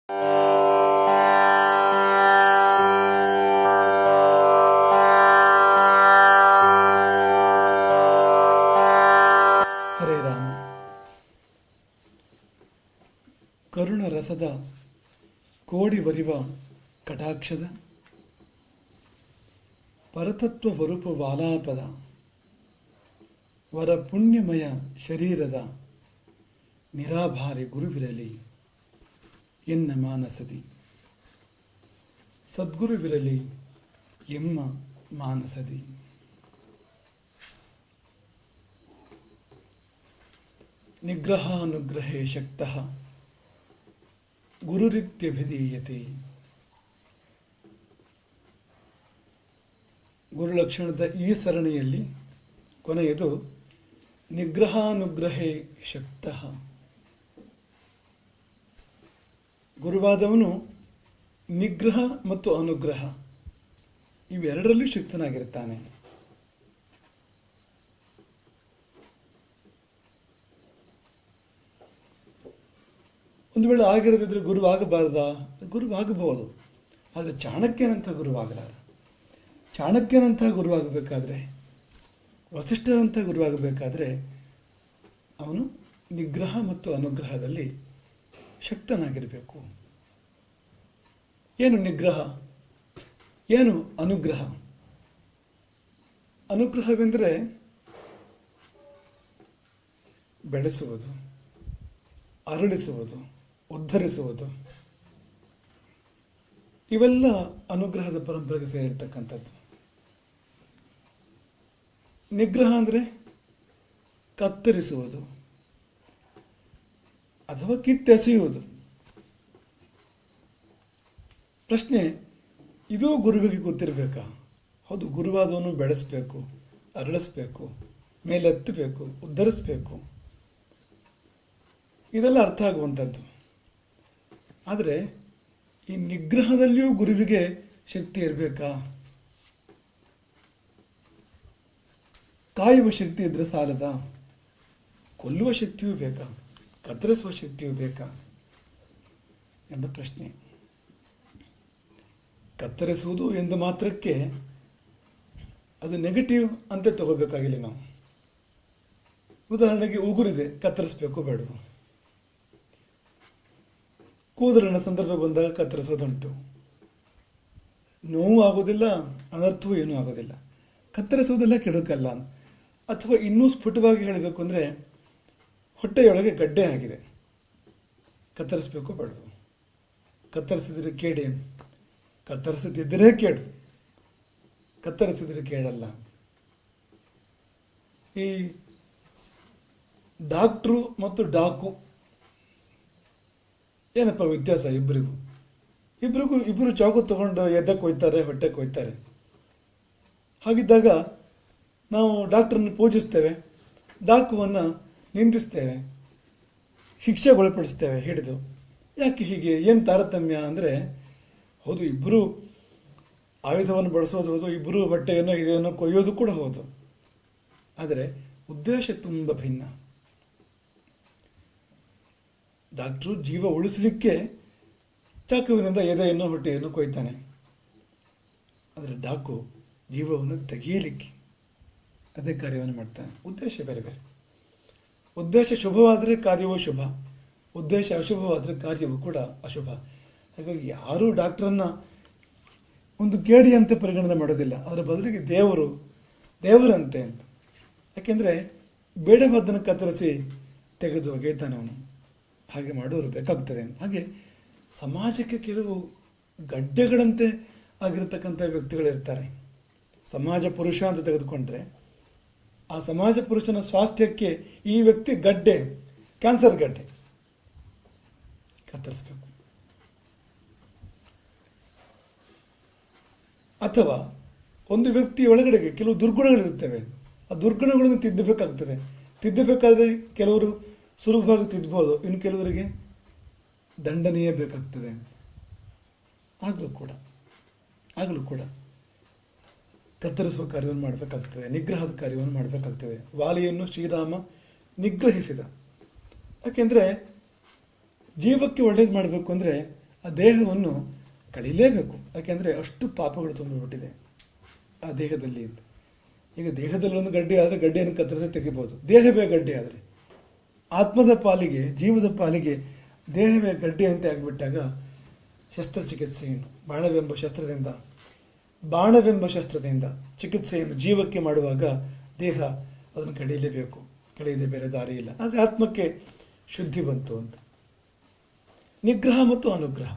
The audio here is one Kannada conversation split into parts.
ಹರೇ ರಾಮ ಕರುಣ ರಸದ ಕೋಡಿ ಬರಿವ ಕಟಾಕ್ಷದ ಪರತತ್ವ ಸ್ವರೂಪ ವಾಲಾಪದ ವರ ಪುಣ್ಯಮಯ ಶರೀರದ ನಿರಾಭಾರಿ ಗುರುವಿರಲಿ ಎನ್ನ ಮಾನಸದಿ ಸದ್ಗುರುವಿರಲಿ ಎಮ್ಮ ಮಾನಸದಿ ನಿಗ್ರಹಾನುಗ್ರಹೇ ಶಕ್ತಃ ಗುರುರಿತ್ಯಭಿಧೀಯತೆ ಗುರುಲಕ್ಷಣದ ಈ ಸರಣಿಯಲ್ಲಿ ಕೊನೆಯದು ನಿಗ್ರಹಾನುಗ್ರಹೇ ಶಕ್ತಃ ಗುರುವಾದವನು ನಿಗ್ರಹ ಮತ್ತು ಅನುಗ್ರಹ ಇವೆರಡರಲ್ಲೂ ಶಕ್ತನಾಗಿರ್ತಾನೆ ಒಂದು ವೇಳೆ ಆಗಿರದಿದ್ರೆ ಗುರುವಾಗಬಾರ್ದಾ ಗುರುವಾಗಬಹುದು ಆದರೆ ಚಾಣಕ್ಯನಂಥ ಗುರುವಾಗಲಾರ ಚಾಣಕ್ಯನಂಥ ಗುರುವಾಗಬೇಕಾದ್ರೆ ವಸಿಷ್ಠರಂಥ ಗುರುವಾಗಬೇಕಾದ್ರೆ ಅವನು ನಿಗ್ರಹ ಮತ್ತು ಅನುಗ್ರಹದಲ್ಲಿ ಶಕ್ತನಾಗಿರಬೇಕು ಏನು ನಿಗ್ರಹ ಏನು ಅನುಗ್ರಹ ಅನುಗ್ರಹವೆಂದರೆ ಬೆಳೆಸುವುದು ಅರಳಿಸುವುದು ಉದ್ಧರಿಸುವುದು ಇವೆಲ್ಲ ಅನುಗ್ರಹದ ಪರಂಪರೆಗೆ ಸೇರಿರ್ತಕ್ಕಂಥದ್ದು ನಿಗ್ರಹ ಅಂದರೆ ಕತ್ತರಿಸುವುದು ಅಥವಾ ಕಿತ್ತೆಸೆಯುವುದು ಪ್ರಶ್ನೆ ಇದೂ ಗುರುವಿಗೆ ಗೊತ್ತಿರಬೇಕಾ ಹೌದು ಗುರುವಾದವನು ಬೆಳೆಸಬೇಕು ಅರಳಿಸ್ಬೇಕು ಮೇಲೆತ್ತಬೇಕು ಉದ್ಧರಿಸಬೇಕು ಇದೆಲ್ಲ ಅರ್ಥ ಆಗುವಂಥದ್ದು ಆದರೆ ಈ ನಿಗ್ರಹದಲ್ಲಿಯೂ ಗುರುವಿಗೆ ಶಕ್ತಿ ಇರಬೇಕಾ ಕಾಯುವ ಶಕ್ತಿ ಇದ್ರೆ ಸಾಲದ ಕೊಲ್ಲುವ ಶಕ್ತಿಯೂ ಬೇಕಾ ಕತ್ತರಿಸುವ ಶಕ್ತಿಯೂ ಬೇಕಾ ಎಂಬ ಪ್ರಶ್ನೆ ಕತ್ತರಿಸುವುದು ಎಂದು ಮಾತ್ರಕ್ಕೆ ಅದು ನೆಗೆಟಿವ್ ಅಂತ ತಗೋಬೇಕಾಗಿಲ್ಲ ನಾವು ಉದಾಹರಣೆಗೆ ಉಗುರಿದೆ ಕತ್ತರಿಸಬೇಕು ಬೇಡವು ಕೂದಲಿನ ಸಂದರ್ಭ ಬಂದಾಗ ಕತ್ತರಿಸೋದುಂಟು ನೋವು ಆಗೋದಿಲ್ಲ ಅನರ್ಥವೂ ಏನೂ ಆಗೋದಿಲ್ಲ ಕತ್ತರಿಸುವುದೆಲ್ಲ ಕೆಡುಕಲ್ಲ ಅಥವಾ ಇನ್ನೂ ಸ್ಫುಟವಾಗಿ ಹೇಳಬೇಕು ಅಂದರೆ ಹೊಟ್ಟೆಯೊಳಗೆ ಗಡ್ಡೆ ಆಗಿದೆ ಕತ್ತರಿಸಬೇಕು ಬೇಡವು ಕತ್ತರಿಸಿದರೆ ಕೇಡೇನು ಕತ್ತರಿಸದಿದ್ದರೆ ಕೇಡು ಕತ್ತರಿಸಿದರೆ ಕೇಳಲ್ಲ ಈ ಡಾಕ್ಟ್ರು ಮತ್ತು ಡಾಕು ಏನಪ್ಪ ವ್ಯತ್ಯಾಸ ಇಬ್ಬರಿಗೂ ಇಬ್ಬರಿಗೂ ಇಬ್ಬರು ಚಾಕು ತಗೊಂಡು ಎದ್ದಕ್ಕೆ ಹೋಯ್ತಾರೆ ಹೊಟ್ಟೆಗೆ ಹೋಯ್ತಾರೆ ಹಾಗಿದ್ದಾಗ ನಾವು ಡಾಕ್ಟ್ರನ್ನು ಪೂಜಿಸ್ತೇವೆ ಡಾಕುವನ್ನು ನಿಂದಿಸ್ತೇವೆ ಶಿಕ್ಷೆಗೊಳಪಡಿಸ್ತೇವೆ ಹಿಡಿದು ಯಾಕೆ ಹೀಗೆ ಏನು ತಾರತಮ್ಯ ಅಂದರೆ ಹೌದು ಇಬ್ಬರು ಆಯುಧವನ್ನು ಬಳಸೋದು ಹೌದು ಇಬ್ಬರು ಬಟ್ಟೆಯನ್ನು ಇದನ್ನು ಕೊಯ್ಯೋದು ಕೂಡ ಹೌದು ಆದರೆ ಉದ್ದೇಶ ತುಂಬ ಭಿನ್ನ ಡಾಕ್ಟ್ರು ಜೀವ ಉಳಿಸಲಿಕ್ಕೆ ಚಾಕುವಿನಿಂದ ಎದೆಯನ್ನು ಹೊಟ್ಟೆಯನ್ನು ಕೊಯ್ತಾನೆ ಆದರೆ ಡಾಕು ಜೀವವನ್ನು ತೆಗೆಯಲಿಕ್ಕೆ ಅದೇ ಕಾರ್ಯವನ್ನು ಮಾಡ್ತಾನೆ ಉದ್ದೇಶ ಬೇರೆ ಬೇರೆ ಉದ್ದೇಶ ಶುಭವಾದರೆ ಕಾರ್ಯವೂ ಶುಭ ಉದ್ದೇಶ ಅಶುಭವಾದರೆ ಕಾರ್ಯವೂ ಕೂಡ ಅಶುಭ ಹಾಗಾಗಿ ಯಾರೂ ಡಾಕ್ಟ್ರನ್ನು ಒಂದು ಕೇಡಿಯಂತೆ ಪರಿಗಣನೆ ಮಾಡೋದಿಲ್ಲ ಅದರ ಬದಲಿಗೆ ದೇವರು ದೇವರಂತೆ ಅಂತ ಯಾಕೆಂದರೆ ಬೇಡವಾದ್ದನ್ನು ಕತ್ತರಿಸಿ ತೆಗೆದು ಒಗೆಯ್ತಾನೆ ಅವನು ಹಾಗೆ ಮಾಡೋರು ಬೇಕಾಗ್ತದೆ ಹಾಗೆ ಸಮಾಜಕ್ಕೆ ಕೆಲವು ಗಡ್ಡೆಗಳಂತೆ ಆಗಿರತಕ್ಕಂಥ ವ್ಯಕ್ತಿಗಳಿರ್ತಾರೆ ಸಮಾಜ ಪುರುಷ ಅಂತ ತೆಗೆದುಕೊಂಡ್ರೆ ಆ ಸಮಾಜ ಪುರುಷನ ಸ್ವಾಸ್ಥ್ಯಕ್ಕೆ ಈ ವ್ಯಕ್ತಿ ಗಡ್ಡೆ ಕ್ಯಾನ್ಸರ್ ಗಡ್ಡೆ ಕತ್ತರಿಸ್ಬೇಕು ಅಥವಾ ಒಂದು ವ್ಯಕ್ತಿ ಒಳಗಡೆಗೆ ಕೆಲವು ದುರ್ಗುಣಗಳಿರುತ್ತವೆ ಆ ದುರ್ಗುಣಗಳನ್ನು ತಿದ್ದಬೇಕಾಗ್ತದೆ ತಿದ್ದಬೇಕಾದ್ರೆ ಕೆಲವರು ಸುಲಭವಾಗಿ ತಿದ್ಬೋದು ಇನ್ನು ಕೆಲವರಿಗೆ ದಂಡನೆಯೇ ಬೇಕಾಗ್ತದೆ ಆಗಲೂ ಕೂಡ ಆಗಲೂ ಕೂಡ ಕತ್ತರಿಸುವ ಕಾರ್ಯವನ್ನು ಮಾಡಬೇಕಾಗ್ತದೆ ನಿಗ್ರಹದ ಕಾರ್ಯವನ್ನು ಮಾಡಬೇಕಾಗ್ತದೆ ವಾಲಿಯನ್ನು ಶ್ರೀರಾಮ ನಿಗ್ರಹಿಸಿದ ಯಾಕೆಂದರೆ ಜೀವಕ್ಕೆ ಒಳ್ಳೇದು ಮಾಡಬೇಕು ಅಂದರೆ ಆ ದೇಹವನ್ನು ಕಳೀಲೇಬೇಕು ಯಾಕೆಂದರೆ ಅಷ್ಟು ಪಾಪಗಳು ತುಂಬಿಬಿಟ್ಟಿದೆ ಆ ದೇಹದಲ್ಲಿ ಅಂತ ಈಗ ದೇಹದಲ್ಲಿ ಒಂದು ಗಡ್ಡೆ ಆದರೆ ಗಡ್ಡೆಯನ್ನು ಕತ್ತರಿಸಿ ತೆಗಿಬೋದು ದೇಹವೇ ಗಡ್ಡೆ ಆದರೆ ಆತ್ಮದ ಪಾಲಿಗೆ ಜೀವದ ಪಾಲಿಗೆ ದೇಹವೇ ಗಡ್ಡೆ ಅಂತ ಆಗಿಬಿಟ್ಟಾಗ ಶಸ್ತ್ರಚಿಕಿತ್ಸೆಯನ್ನು ಬಾಣವೆಂಬ ಶಸ್ತ್ರದಿಂದ ಬಾಣವೆಂಬ ಶಸ್ತ್ರದಿಂದ ಚಿಕಿತ್ಸೆಯನ್ನು ಜೀವಕ್ಕೆ ಮಾಡುವಾಗ ದೇಹ ಅದನ್ನು ಕಳೀಲೇಬೇಕು ಕಳೆಯದೆ ಬೇರೆ ದಾರಿ ಇಲ್ಲ ಆದರೆ ಆತ್ಮಕ್ಕೆ ಶುದ್ಧಿ ಬಂತು ಅಂತ ನಿಗ್ರಹ ಮತ್ತು ಅನುಗ್ರಹ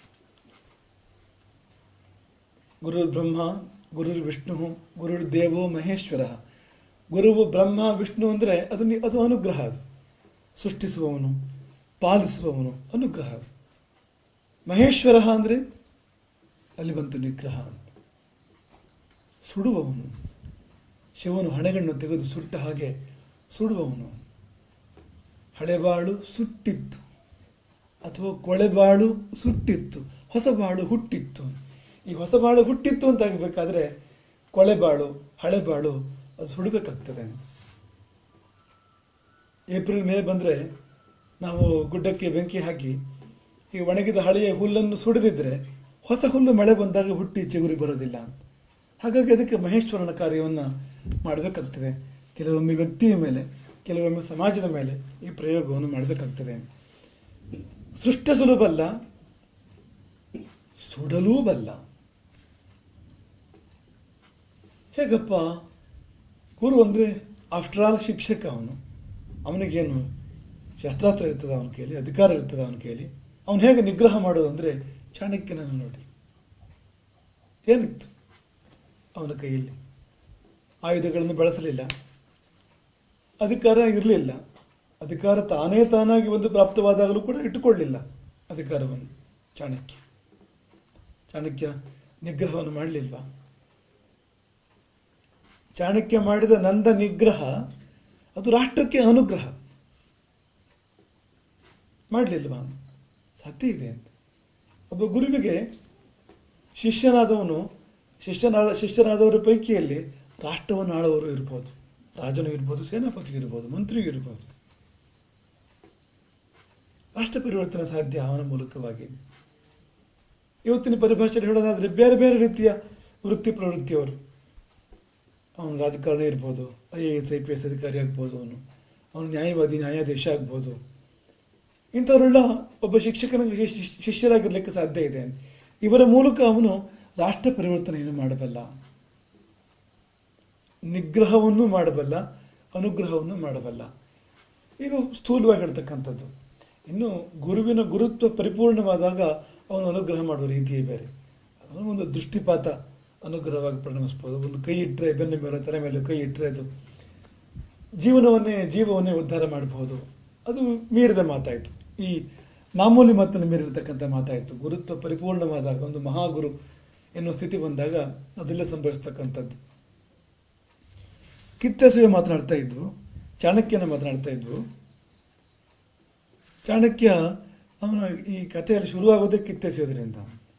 ಗುರುರ್ ಬ್ರಹ್ಮ ಗುರುರ್ ವಿಷ್ಣು ಗುರುರ್ ದೇವೋ ಮಹೇಶ್ವರ ಗುರುವು ಬ್ರಹ್ಮ ವಿಷ್ಣು ಅಂದರೆ ಅದು ನಿ- ಅದು ಅನುಗ್ರಹ ಅದು ಸೃಷ್ಟಿಸುವವನು ಪಾಲಿಸುವವನು ಅನುಗ್ರಹ ಅದು ಮಹೇಶ್ವರ ಅಂದರೆ ಅಲ್ಲಿ ಬಂತು ನಿಗ್ರಹ ಅಂತ ಸುಡುವವನು ಶಿವನು ಹಣೆಗಣ್ಣು ತೆಗೆದು ಸುಟ್ಟ ಹಾಗೆ ಸುಡುವವನು ಹಳೆಬಾಳು ಸುಟ್ಟಿತ್ತು ಅಥವಾ ಕೊಳೆಬಾಳು ಸುಟ್ಟಿತ್ತು ಹೊಸಬಾಳು ಹುಟ್ಟಿತ್ತು ಈ ಹೊಸಬಾಳು ಹುಟ್ಟಿತ್ತು ಅಂತ ಆಗಬೇಕಾದ್ರೆ ಕೊಳೆಬಾಳು ಹಳೆಬಾಳು ಅದು ಸುಡಬೇಕಾಗ್ತದೆ ಏಪ್ರಿಲ್ ಮೇ ಬಂದರೆ ನಾವು ಗುಡ್ಡಕ್ಕೆ ಬೆಂಕಿ ಹಾಕಿ ಈ ಒಣಗಿದ ಹಳೆಯ ಹುಲ್ಲನ್ನು ಸುಡದಿದ್ದರೆ ಹೊಸ ಹುಲ್ಲು ಮಳೆ ಬಂದಾಗ ಹುಟ್ಟಿ ಚಿಗುರಿ ಬರೋದಿಲ್ಲ ಅಂತ ಹಾಗಾಗಿ ಅದಕ್ಕೆ ಮಹೇಶ್ವರನ ಕಾರ್ಯವನ್ನು ಮಾಡಬೇಕಾಗ್ತದೆ ಕೆಲವೊಮ್ಮೆ ವ್ಯಕ್ತಿಯ ಮೇಲೆ ಕೆಲವೊಮ್ಮೆ ಸಮಾಜದ ಮೇಲೆ ಈ ಪ್ರಯೋಗವನ್ನು ಮಾಡಬೇಕಾಗ್ತದೆ ಸೃಷ್ಟಿಸಲು ಬಲ್ಲ ಸುಡಲೂ ಬಲ್ಲ ಹೇಗಪ್ಪ ಗುರು ಅಂದರೆ ಆಫ್ಟರ್ ಆಲ್ ಶಿಕ್ಷಕ ಅವನು ಅವನಿಗೇನು ಶಸ್ತ್ರಾಸ್ತ್ರ ಇರ್ತದೆ ಅವನ ಕೈಲಿ ಅಧಿಕಾರ ಇರ್ತದೆ ಅವನ ಕೈಲಿ ಅವನು ಹೇಗೆ ನಿಗ್ರಹ ಮಾಡೋದು ಅಂದರೆ ಚಾಣಕ್ಯನನ್ನು ನೋಡಿ ಏನಿತ್ತು ಅವನ ಕೈಯಲ್ಲಿ ಆಯುಧಗಳನ್ನು ಬಳಸಲಿಲ್ಲ ಅಧಿಕಾರ ಇರಲಿಲ್ಲ ಅಧಿಕಾರ ತಾನೇ ತಾನಾಗಿ ಒಂದು ಪ್ರಾಪ್ತವಾದಾಗಲೂ ಕೂಡ ಇಟ್ಟುಕೊಳ್ಳಿಲ್ಲ ಅಧಿಕಾರವನ್ನು ಚಾಣಕ್ಯ ಚಾಣಕ್ಯ ನಿಗ್ರಹವನ್ನು ಮಾಡಲಿಲ್ವಾ ಚಾಣಕ್ಯ ಮಾಡಿದ ನಂದ ನಿಗ್ರಹ ಅದು ರಾಷ್ಟ್ರಕ್ಕೆ ಅನುಗ್ರಹ ಮಾಡಲಿಲ್ವಾ ಸಾಧ್ಯ ಇದೆ ಅಂತ ಒಬ್ಬ ಗುರುವಿಗೆ ಶಿಷ್ಯನಾದವನು ಶಿಷ್ಯನಾದ ಶಿಷ್ಯನಾದವರ ಪೈಕಿಯಲ್ಲಿ ರಾಷ್ಟ್ರವನ್ನು ಆಳುವವರು ಇರ್ಬೋದು ರಾಜನು ಇರ್ಬೋದು ಸೇನಾಪತಿಯು ಇರ್ಬೋದು ಮಂತ್ರಿಯು ಇರ್ಬೋದು ರಾಷ್ಟ್ರ ಪರಿವರ್ತನೆ ಸಾಧ್ಯ ಅವನ ಮೂಲಕವಾಗಿ ಇವತ್ತಿನ ಪರಿಭಾಷೆಯಲ್ಲಿ ಹೇಳೋದಾದರೆ ಬೇರೆ ಬೇರೆ ರೀತಿಯ ವೃತ್ತಿ ಪ್ರವೃತ್ತಿಯವರು ಅವನು ರಾಜಕಾರಣಿ ಇರ್ಬೋದು I A S I P S ಅಧಿಕಾರಿ ಆಗ್ಬೋದು ಅವನು ಅವನು ನ್ಯಾಯವಾದಿ ನ್ಯಾಯಾಧೀಶ ಆಗ್ಬೋದು ಇಂಥವರೆಲ್ಲ ಒಬ್ಬ ಶಿಕ್ಷಕನ ಶಿ- ಶಿ- ಶಿಷ್ಯರಾಗಿರ್ಲಿಕ್ಕೆ ಸಾಧ್ಯ ಇದೆ ಇವರ ಮೂಲಕ ಅವನು ರಾಷ್ಟ್ರ ಪರಿವರ್ತನೆಯನ್ನು ಮಾಡಬಲ್ಲ ನಿಗ್ರಹವನ್ನು ಮಾಡಬಲ್ಲ ಅನುಗ್ರಹವನ್ನು ಮಾಡಬಲ್ಲ ಇದು ಸ್ಥೂಲವಾಗಿ ಹೇಳ್ತಕ್ಕಂಥದ್ದು ಇನ್ನು ಗುರುವಿನ ಗುರುತ್ವ ಪರಿಪೂರ್ಣವಾದಾಗ ಅವನು ಅನುಗ್ರಹ ಮಾಡುವ ರೀತಿಯೇ ಬೇರೆ ಅವನು ಒಂದು ದೃಷ್ಟಿಪಾತ ಅನುಗ್ರಹವಾಗಿ ಪರಿಣಮಿಸ್ಬೋದು ಒಂದು ಕೈ ಇಟ್ಟರೆ ಬೆನ್ನ ಮೇಲೆ ತಲೆ ಮೇಲೆ ಕೈ ಇಟ್ಟರೆ ಅದು ಜೀವನವನ್ನೇ ಜೀವವನ್ನೇ ಉದ್ಧಾರ ಮಾಡಬಹುದು ಅದು ಮೀರಿದ ಮಾತಾಯಿತು ಈ ಮಾಮೂಲಿ ಮಾತನ್ನು ಮೀರಿರ್ತಕ್ಕಂಥ ಮಾತಾಯಿತು ಗುರುತ್ವ ಪರಿಪೂರ್ಣವಾದಾಗ ಒಂದು ಮಹಾಗುರು ಎನ್ನುವ ಸ್ಥಿತಿ ಬಂದಾಗ ಅದೆಲ್ಲ ಸಂಭವಿಸ್ತಕ್ಕಂಥದ್ದು ಕಿತ್ತೆಸೆಯ ಮಾತನಾಡ್ತಾ ಇದ್ವು ಚಾಣಕ್ಯನ ಮಾತನಾಡ್ತಾ ಇದ್ವು ಚಾಣಕ್ಯ ಅವನ ಈ ಕಥೆಯಲ್ಲಿ ಶುರುವಾಗೋದೇ ಕಿತ್ತೆಸೆಯೋದ್ರಿಂದ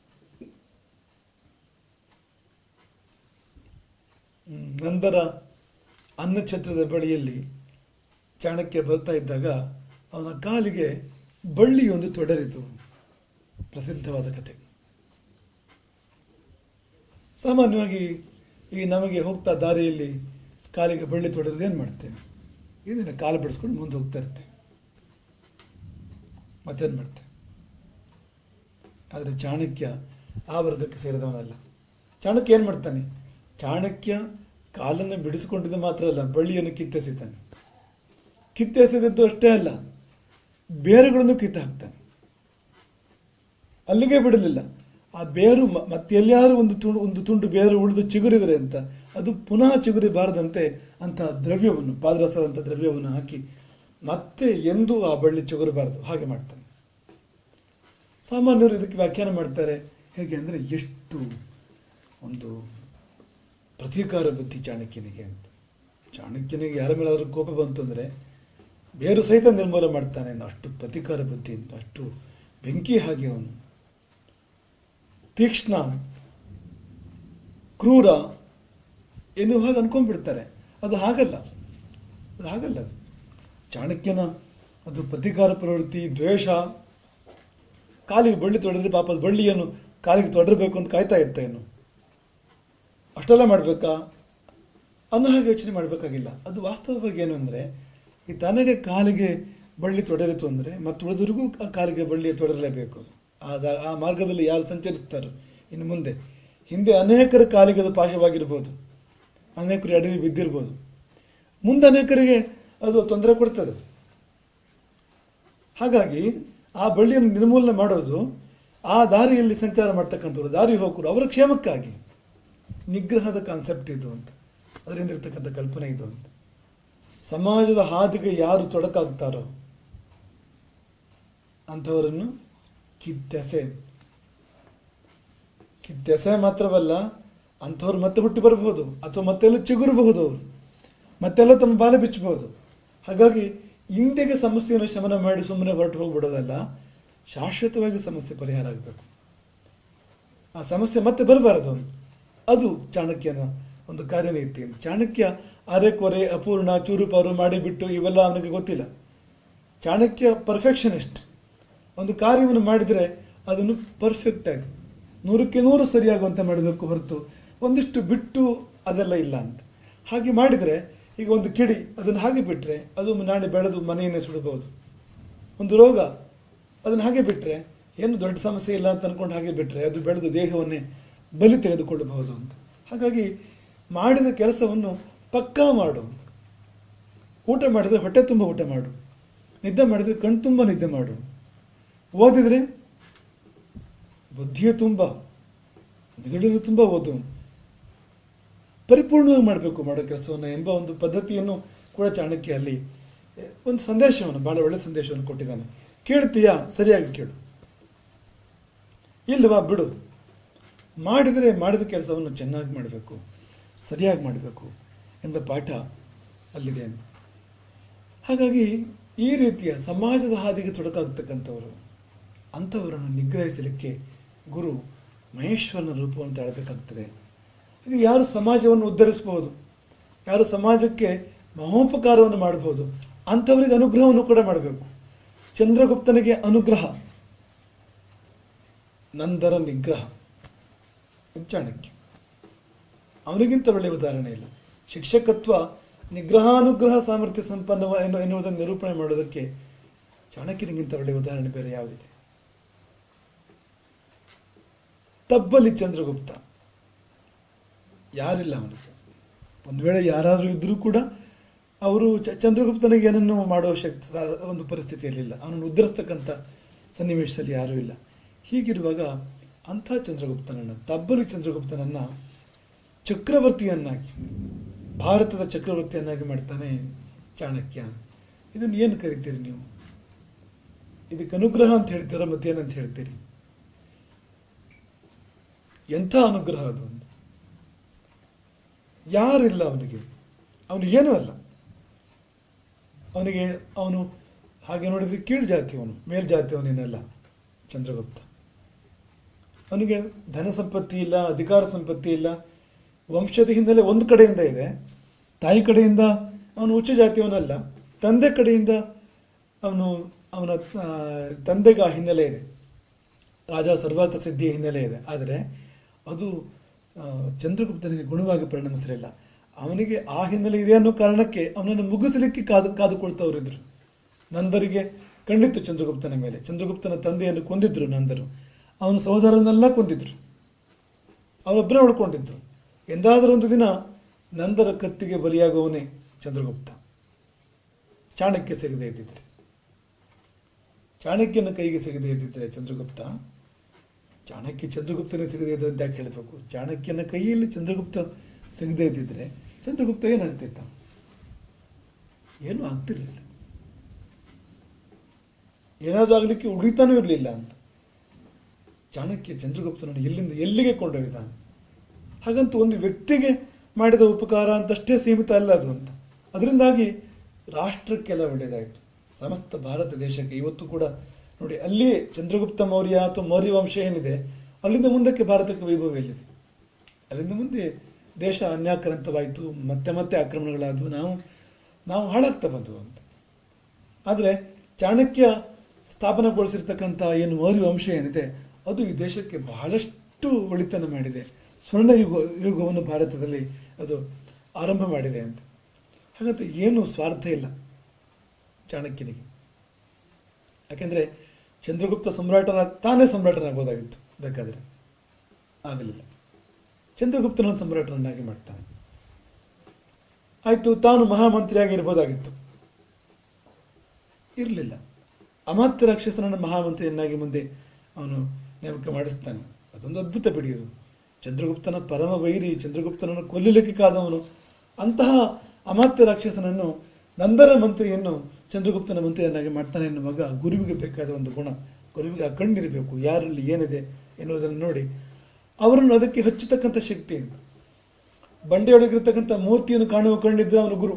ಹ್ಮ್, ನಂದರ ಅನ್ನಛತ್ರದ ಬಳಿಯಲ್ಲಿ ಚಾಣಕ್ಯ ಬರ್ತಾ ಇದ್ದಾಗ ಅವನ ಕಾಲಿಗೆ ಬಳ್ಳಿಯೊಂದು ತೊಡರಿತು ಪ್ರಸಿದ್ಧವಾದ ಕಥೆ ಸಾಮಾನ್ಯವಾಗಿ ಈ ನಮಗೆ ಹೋಗ್ತಾ ದಾರಿಯಲ್ಲಿ ಕಾಲಿಗೆ ಬಳ್ಳಿ ತೊಡೆದ್ರೆ ಏನು ಮಾಡ್ತೇವೆ ಇದನ್ನು ಕಾಲು ಬಿಡಿಸ್ಕೊಂಡು ಮುಂದೆ ಹೋಗ್ತಾ ಇರ್ತೇವೆ ಮತ್ತೇನು ಮಾಡ್ತೇವೆ ಆದರೆ ಚಾಣಕ್ಯ ಆ ವರ್ಗಕ್ಕೆ ಸೇರಿದವನಲ್ಲ ಚಾಣಕ್ಯ ಏನು ಮಾಡ್ತಾನೆ ಚಾಣಕ್ಯ ಕಾಲನ್ನು ಬಿಡಿಸಿಕೊಂಡಿದ್ದು ಮಾತ್ರ ಅಲ್ಲ ಬಳ್ಳಿಯನ್ನು ಕಿತ್ತೆಸಿತಾನೆ ಕಿತ್ತೆಸೆದದ್ದು ಅಷ್ಟೇ ಅಲ್ಲ ಬೇರುಗಳನ್ನು ಕಿತ್ತು ಹಾಕ್ತಾನೆ ಅಲ್ಲಿಗೆ ಬಿಡಲಿಲ್ಲ ಆ ಬೇರು ಮ- ಮತ್ತೆ ಎಲ್ಲಿಯಾರು ಒಂದು ತುಂಡು ಒಂದು ತುಂಡು ಬೇರು ಉಳಿದು ಚಿಗುರಿದರೆ ಅಂತ ಅದು ಪುನಃ ಚಿಗುರಿಬಾರದಂತೆ ಅಂತ ದ್ರವ್ಯವನ್ನು ಪಾದರಸದಂಥ ದ್ರವ್ಯವನ್ನು ಹಾಕಿ ಮತ್ತೆ ಎಂದೂ ಆ ಬಳ್ಳಿ ಚಿಗುರಬಾರದು ಹಾಗೆ ಮಾಡ್ತಾನೆ ಸಾಮಾನ್ಯರು ಇದಕ್ಕೆ ವ್ಯಾಖ್ಯಾನ ಮಾಡ್ತಾರೆ ಹೇಗೆ ಅಂದರೆ ಎಷ್ಟು ಒಂದು ಪ್ರತೀಕಾರ ಬುದ್ಧಿ ಚಾಣಕ್ಯನಿಗೆ ಅಂತ ಚಾಣಕ್ಯನಿಗೆ ಯಾರ ಮೇಲಾದರೂ ಕೋಪ ಬಂತು ಅಂದರೆ ಬೇರು ಸಹಿತ ನಿರ್ಮೂಲ ಮಾಡ್ತಾನೆ ಅನ್ನೋ ಅಷ್ಟು ಪ್ರತೀಕಾರ ಬುದ್ಧಿ ಅಂತ ಅಷ್ಟು ಬೆಂಕಿ ಹಾಗೆ ಅವನು ತೀಕ್ಷ್ಣ ಕ್ರೂರ ಎನ್ನುವ ಹಾಗೆ ಅನ್ಕೊಂಡ್ಬಿಡ್ತಾರೆ ಅದು ಹಾಗಲ್ಲ ಅದು ಹಾಗಲ್ಲ ಅದು ಚಾಣಕ್ಯನ ಅದು ಪ್ರತೀಕಾರ ಪ್ರವೃತ್ತಿ ದ್ವೇಷ ಕಾಲಿಗೆ ಬಳ್ಳಿ ತೊಡೆದ್ರೆ ಪಾಪ ಅದು ಬಳ್ಳಿಯನ್ನು ಕಾಲಿಗೆ ತೊಡರಬೇಕು ಅಂತ ಕಾಯ್ತಾ ಇತ್ತ ಏನು ಅಷ್ಟೆಲ್ಲ ಮಾಡಬೇಕಾ ಅನ್ನೋ ಹಾಗೆ ಯೋಚನೆ ಮಾಡಬೇಕಾಗಿಲ್ಲ ಅದು ವಾಸ್ತವವಾಗಿ ಏನು ಅಂದರೆ ಈ ತನಗೆ ಕಾಲಿಗೆ ಬಳ್ಳಿ ತೊಡರಿತು ಅಂದರೆ ಮತ್ತು ಉಳಿದವರಿಗೂ ಆ ಕಾಲಿಗೆ ಬಳ್ಳಿ ತೊಡರಲೇಬೇಕು ಆದ ಆ ಮಾರ್ಗದಲ್ಲಿ ಯಾರು ಸಂಚರಿಸ್ತಾರೋ ಇನ್ನು ಮುಂದೆ ಹಿಂದೆ ಅನೇಕರ ಕಾಲಿಗೆ ಅದು ಪಾಶವಾಗಿರ್ಬೋದು ಅನೇಕರು ಅಡವಿ ಬಿದ್ದಿರ್ಬೋದು ಮುಂದೆ ಅನೇಕರಿಗೆ ಅದು ತೊಂದರೆ ಕೊಡ್ತದೆ ಅದು. ಹಾಗಾಗಿ ಆ ಬಳ್ಳಿಯನ್ನು ನಿರ್ಮೂಲನೆ ಮಾಡೋದು ಆ ದಾರಿಯಲ್ಲಿ ಸಂಚಾರ ಮಾಡ್ತಕ್ಕಂಥವ್ರು ದಾರಿ ಹೋಗರು ಅವರ ಕ್ಷೇಮಕ್ಕಾಗಿ ನಿಗ್ರಹದ ಕಾನ್ಸೆಪ್ಟ್ ಇದು ಅಂತ ಅದರಿಂದ ಇರ್ತಕ್ಕಂಥ ಕಲ್ಪನೆ ಇದು ಅಂತ ಸಮಾಜದ ಹಾದಿಗೆ ಯಾರು ತೊಡಕಾಗ್ತಾರೋ ಅಂಥವರನ್ನು ಕಿತ್ತೆಸೆ ಕಿತ್ತೆಸೆ ಮಾತ್ರವಲ್ಲ ಅಂಥವ್ರು ಮತ್ತೆ ಹುಟ್ಟಿ ಬರಬಹುದು ಅಥವಾ ಮತ್ತೆಲ್ಲೂ ಚಿಗುರಬಹುದು ಅವರು ಮತ್ತೆಲ್ಲೋ ತಮ್ಮ ಬಾಲ ಬಿಚ್ಚಬಹುದು ಹಾಗಾಗಿ ಇಂದಿಗೆ ಸಮಸ್ಯೆಯನ್ನು ಶಮನ ಮಾಡಿ ಸುಮ್ಮನೆ ಹೊರಟು ಹೋಗ್ಬಿಡೋದಲ್ಲ ಶಾಶ್ವತವಾಗಿ ಸಮಸ್ಯೆ ಪರಿಹಾರ ಆಗಬೇಕು ಆ ಸಮಸ್ಯೆ ಮತ್ತೆ ಬರಬಾರದು ಅದು ಚಾಣಕ್ಯನ ಒಂದು ಕಾರ್ಯನೀತಿ ಚಾಣಕ್ಯ ಅರೆಕೊರೆ ಅಪೂರ್ಣ ಚೂರುಪಾರು ಮಾಡಿಬಿಟ್ಟು ಇವೆಲ್ಲ ಅವನಿಗೆ ಗೊತ್ತಿಲ್ಲ ಚಾಣಕ್ಯ ಪರ್ಫೆಕ್ಷನಿಸ್ಟ್ ಒಂದು ಕಾರ್ಯವನ್ನು ಮಾಡಿದರೆ ಅದನ್ನು ಪರ್ಫೆಕ್ಟಾಗಿ ನೂರಕ್ಕೆ ನೂರು ಸರಿಯಾಗುವಂತ ಮಾಡಬೇಕು ಹೊರತು ಒಂದಿಷ್ಟು ಬಿಟ್ಟು ಅದೆಲ್ಲ ಇಲ್ಲ ಅಂತ ಹಾಗೆ ಮಾಡಿದರೆ ಈಗ ಒಂದು ಕಿಡಿ ಅದನ್ನು ಹಾಗೆ ಬಿಟ್ಟರೆ ಅದು ನಾಳೆ ಬೆಳೆದು ಮನೆಯನ್ನೇ ಸುಡಬಹುದು ಒಂದು ರೋಗ ಅದನ್ನು ಹಾಗೆ ಬಿಟ್ಟರೆ ಏನು ದೊಡ್ಡ ಸಮಸ್ಯೆ ಇಲ್ಲ ಅಂತ ಅನ್ಕೊಂಡು ಹಾಗೆ ಬಿಟ್ಟರೆ ಅದು ಬೆಳೆದು ದೇಹವನ್ನೇ ಬಲಿ ತೆಗೆದುಕೊಳ್ಳಬಹುದು ಅಂತ ಹಾಗಾಗಿ ಮಾಡಿದ ಕೆಲಸವನ್ನು ಪಕ್ಕಾ ಮಾಡು ಅಂತ ಊಟ ಮಾಡಿದರೆ ಹೊಟ್ಟೆ ತುಂಬ ಊಟ ಮಾಡು ನಿದ್ದೆ ಮಾಡಿದರೆ ಕಣ್ ತುಂಬ ನಿದ್ದೆ ಮಾಡು ಓದಿದರೆ ಬುದ್ಧಿಯೇ ತುಂಬ ಮೆದುಳಿನ ತುಂಬ ಓದು ಪರಿಪೂರ್ಣವಾಗಿ ಮಾಡಬೇಕು ಮಾಡೋ ಕೆಲಸವನ್ನು ಎಂಬ ಒಂದು ಪದ್ಧತಿಯನ್ನು ಕೂಡ ಚಾಣಕ್ಯ ಅಲ್ಲಿ ಒಂದು ಸಂದೇಶವನ್ನು ಭಾಳ ಒಳ್ಳೆ ಸಂದೇಶವನ್ನು ಕೊಟ್ಟಿದ್ದಾನೆ ಕೇಳ್ತೀಯಾ ಸರಿಯಾಗಿ ಕೇಳು ಇಲ್ವಾ ಬಿಡು ಮಾಡಿದರೆ ಮಾಡಿದ ಕೆಲಸವನ್ನು ಚೆನ್ನಾಗಿ ಮಾಡಬೇಕು ಸರಿಯಾಗಿ ಮಾಡಬೇಕು ಎಂಬ ಪಾಠ ಅಲ್ಲಿದೆ ಹಾಗಾಗಿ ಈ ರೀತಿಯ ಸಮಾಜದ ಹಾದಿಗೆ ತೊಡಕಾಗ್ತಕ್ಕಂಥವರು ಅಂಥವರನ್ನು ನಿಗ್ರಹಿಸಲಿಕ್ಕೆ ಗುರು ಮಹೇಶ್ವರನ ರೂಪವನ್ನು ತಾಳಬೇಕಾಗ್ತದೆ ಹಾಗೆ ಯಾರು ಸಮಾಜವನ್ನು ಉದ್ಧರಿಸಬಹುದು ಯಾರು ಸಮಾಜಕ್ಕೆ ಮಹೋಪಕಾರವನ್ನು ಮಾಡಬಹುದು ಅಂಥವರಿಗೆ ಅನುಗ್ರಹವನ್ನು ಕೂಡ ಮಾಡಬೇಕು ಚಂದ್ರಗುಪ್ತನಿಗೆ ಅನುಗ್ರಹ ನಂದರ ನಿಗ್ರಹ ಇದು ಚಾಣಕ್ಯ ಅವನಿಗಿಂತ ಒಳ್ಳೆಯ ಉದಾಹರಣೆ ಇಲ್ಲ ಶಿಕ್ಷಕತ್ವ ನಿಗ್ರಹಾನುಗ್ರಹ ಸಾಮರ್ಥ್ಯ ಸಂಪನ್ನ ಎನ್ನು ಎನ್ನುವುದನ್ನು ನಿರೂಪಣೆ ಮಾಡೋದಕ್ಕೆ ಚಾಣಕ್ಯನಿಗಿಂತ ಒಳ್ಳೆಯ ಉದಾಹರಣೆ ಬೇರೆ ಯಾವುದಿದೆ ತಬ್ಬಲಿ ಚಂದ್ರಗುಪ್ತ ಯಾರಿಲ್ಲ ಅವನಿಗೆ ಒಂದು ವೇಳೆ ಯಾರಾದರೂ ಇದ್ದರೂ ಕೂಡ ಅವರು ಚ- ಚಂದ್ರಗುಪ್ತನಿಗೆ ಏನನ್ನು ಮಾಡುವ ಶಕ್ತಿ ಸಾ- ಒಂದು ಪರಿಸ್ಥಿತಿಯಲ್ಲಿಲ್ಲ ಅವನನ್ನು ಉದ್ಧರಿಸ್ತಕ್ಕಂಥ ಸನ್ನಿವೇಶದಲ್ಲಿ ಯಾರೂ ಇಲ್ಲ ಹೀಗಿರುವಾಗ ಅಂಥ ಚಂದ್ರಗುಪ್ತನನ್ನು ತಬ್ಬಲಿ ಚಂದ್ರಗುಪ್ತನನ್ನು ಚಕ್ರವರ್ತಿಯನ್ನಾಗಿ ಭಾರತದ ಚಕ್ರವರ್ತಿಯನ್ನಾಗಿ ಮಾಡ್ತಾನೆ ಚಾಣಕ್ಯ ಇದನ್ನು ಏನು ಕರಿತೀರಿ ನೀವು ಇದಕ್ಕೆ ಅನುಗ್ರಹ ಅಂತ ಹೇಳ್ತೀರಾ ಮತ್ತೇನಂತ ಹೇಳ್ತೀರಿ ಎಂಥ ಅನುಗ್ರಹ ಅದು ಅಂತ ಯಾರಿಲ್ಲ ಅವನಿಗೆ ಅವನು ಏನೂ ಅಲ್ಲ ಅವನಿಗೆ ಅವನು ಹಾಗೆ ನೋಡಿದ್ರೆ ಕೀಳು ಜಾತಿಯವನು ಮೇಲ್ಜಾತಿಯವನೇನಲ್ಲ ಚಂದ್ರಗುಪ್ತ ಅವನಿಗೆ ಧನ ಸಂಪತ್ತಿ ಇಲ್ಲ ಅಧಿಕಾರ ಸಂಪತ್ತಿ ಇಲ್ಲ ವಂಶದ ಹಿನ್ನೆಲೆ ಒಂದು ಕಡೆಯಿಂದ ಇದೆ ತಾಯಿ ಕಡೆಯಿಂದ ಅವನು ಉಚ್ಚ ಜಾತಿಯವನಲ್ಲ ತಂದೆ ಕಡೆಯಿಂದ ಅವನು ಅವನ ಆ, ತಂದೆಗೆ ಆ ಹಿನ್ನೆಲೆ ಇದೆ ರಾಜ ಸರ್ವಾರ್ಥ ಸಿದ್ಧಿಯ ಹಿನ್ನೆಲೆ ಇದೆ ಆದರೆ ಅದು ಆ, ಚಂದ್ರಗುಪ್ತನಿಗೆ ಗುಣವಾಗಿ ಪರಿಣಮಿಸಲಿಲ್ಲ ಅವನಿಗೆ ಆ ಹಿನ್ನೆಲೆ ಇದೆ ಅನ್ನೋ ಕಾರಣಕ್ಕೆ ಅವನನ್ನು ಮುಗಿಸಲಿಕ್ಕೆ ಕಾದು ಕಾದುಕೊಳ್ತವರಿದ್ರು ನಂದರಿಗೆ ಕಣ್ಣಿತ್ತು ಚಂದ್ರಗುಪ್ತನ ಮೇಲೆ ಚಂದ್ರಗುಪ್ತನ ತಂದೆಯನ್ನು ಕೊಂದಿದ್ರು ನಂದರು ಅವನ ಸಹೋದರನ್ನೆಲ್ಲ ಕೊಂದಿದ್ರು ಅವನೊಬ್ಬರೇ ಉಳ್ಕೊಂಡಿದ್ರು ಎಂದಾದರೂ ಒಂದು ದಿನ ನಂದರ ಕತ್ತಿಗೆ ಬಲಿಯಾಗುವವನೇ ಚಂದ್ರಗುಪ್ತ ಚಾಣಕ್ಯ ಸಿಗದೇ ಇದ್ದಿದ್ರೆ ಚಾಣಕ್ಯನ ಕೈಗೆ ಸಿಗದೇ ಇದ್ದಿದ್ರೆ ಚಂದ್ರಗುಪ್ತ ಚಾಣಕ್ಯ ಚಂದ್ರಗುಪ್ತನೇ ಸಿಗದೇ ಇದ್ದ ಅಂತ ಯಾಕೆ ಹೇಳಬೇಕು ಚಾಣಕ್ಯನ ಕೈಯಲ್ಲಿ ಚಂದ್ರಗುಪ್ತ ಸಿಗದೇ ಇದ್ದಿದ್ರೆ ಚಂದ್ರಗುಪ್ತ ಏನಾಗ್ತಿತ್ತ ಏನೂ ಆಗ್ತಿರ್ಲಿಲ್ಲ ಏನಾದರೂ ಆಗಲಿಕ್ಕೆ ಉಳಿತಾನೂ ಇರಲಿಲ್ಲ ಅಂತ ಚಾಣಕ್ಯ ಚಂದ್ರಗುಪ್ತನನ್ನು ಎಲ್ಲಿಂದ ಎಲ್ಲಿಗೆ ಕೊಂಡೊಯ್ದ ಹಾಗಂತ ಒಂದು ವ್ಯಕ್ತಿಗೆ ಮಾಡಿದ ಉಪಕಾರ ಅಂತಷ್ಟೇ ಸೀಮಿತ ಅಲ್ಲ ಅದು ಅಂತ ಅದರಿಂದಾಗಿ ರಾಷ್ಟ್ರಕ್ಕೆಲ್ಲ ಒಳ್ಳೆಯದಾಯಿತು ಸಮಸ್ತ ಭಾರತ ದೇಶಕ್ಕೆ ಇವತ್ತು ಕೂಡ ನೋಡಿ ಅಲ್ಲಿ ಚಂದ್ರಗುಪ್ತ ಮೌರ್ಯ ಅಥವಾ ಮೌರ್ಯ ವಂಶ ಏನಿದೆ ಅಲ್ಲಿಂದ ಮುಂದಕ್ಕೆ ಭಾರತಕ್ಕೆ ವೈಭವ ಎಲ್ಲಿದೆ ಅಲ್ಲಿಂದ ಮುಂದೆ ದೇಶ ಅನ್ಯಾಕ್ರಾಂತವಾಯಿತು ಮತ್ತೆ ಮತ್ತೆ ಆಕ್ರಮಣಗಳಾದವು ನಾವು ನಾವು ಹಾಳಾಗ್ತಾ ಬಂದವು ಅಂತ ಆದರೆ ಚಾಣಕ್ಯ ಸ್ಥಾಪನೆಗೊಳಿಸಿರ್ತಕ್ಕಂಥ ಏನು ಮೌರ್ಯ ವಂಶ ಏನಿದೆ ಅದು ಈ ದೇಶಕ್ಕೆ ಬಹಳಷ್ಟು ಒಳಿತನ್ನು ಮಾಡಿದೆ ಸ್ವರ್ಣ ಯುಗ ಯುಗವನ್ನು ಭಾರತದಲ್ಲಿ ಅದು ಆರಂಭ ಮಾಡಿದೆ ಅಂತ ಹಾಗಂತ ಏನು ಸ್ವಾರ್ಥ ಇಲ್ಲ ಚಾಣಕ್ಯನಿಗೆ ಯಾಕೆಂದರೆ ಚಂದ್ರಗುಪ್ತ ಸಮ್ರಾಟನ ತಾನೇ ಸಮ್ರಾಟನಾಗ್ಬೋದಾಗಿತ್ತು ಬೇಕಾದರೆ ಆಗಲಿಲ್ಲ ಚಂದ್ರಗುಪ್ತನ ಸಮ್ರಾಟನನ್ನಾಗಿ ಮಾಡ್ತಾನೆ ಆಯಿತು ತಾನು ಮಹಾಮಂತ್ರಿಯಾಗಿರ್ಬೋದಾಗಿತ್ತು ಇರಲಿಲ್ಲ ಅಮಾತ್ಯ ರಾಕ್ಷಸನನ್ನು ಮಹಾಮಂತ್ರಿಯನ್ನಾಗಿ ಮುಂದೆ ಅವನು ನೇಮಕ ಮಾಡಿಸ್ತಾನೆ ಅದೊಂದು ಅದ್ಭುತ ಬಿಡಿಯೋದು ಚಂದ್ರಗುಪ್ತನ ಪರಮ ವೈರಿ ಚಂದ್ರಗುಪ್ತನನ್ನು ಕೊಲ್ಲಲಿಕ್ಕೆ ಕಾದವನು ಅಂತಹ ಅಮಾತ್ಯ ರಾಕ್ಷಸನನ್ನು ನಂದರ ಮಂತ್ರಿಯನ್ನು ಚಂದ್ರಗುಪ್ತನ ಮಂತ್ರಿಯನ್ನಾಗಿ ಮಾಡ್ತಾನೆ ಎನ್ನುವಾಗ ಗುರುವಿಗೆ ಬೇಕಾದ ಒಂದು ಗುಣ ಗುರುವಿಗೆ ಆ ಕಣ್ಣಿರಬೇಕು ಯಾರಲ್ಲಿ ಏನಿದೆ ಎನ್ನುವುದನ್ನು ನೋಡಿ ಅವರನ್ನು ಅದಕ್ಕೆ ಹಚ್ಚತಕ್ಕಂಥ ಶಕ್ತಿ ಅಂತ ಬಂಡೆಯೊಳಗಿರ್ತಕ್ಕಂಥ ಮೂರ್ತಿಯನ್ನು ಕಾಣುವ ಕಣ್ಣಿದ್ರೆ ಅವನು ಗುರು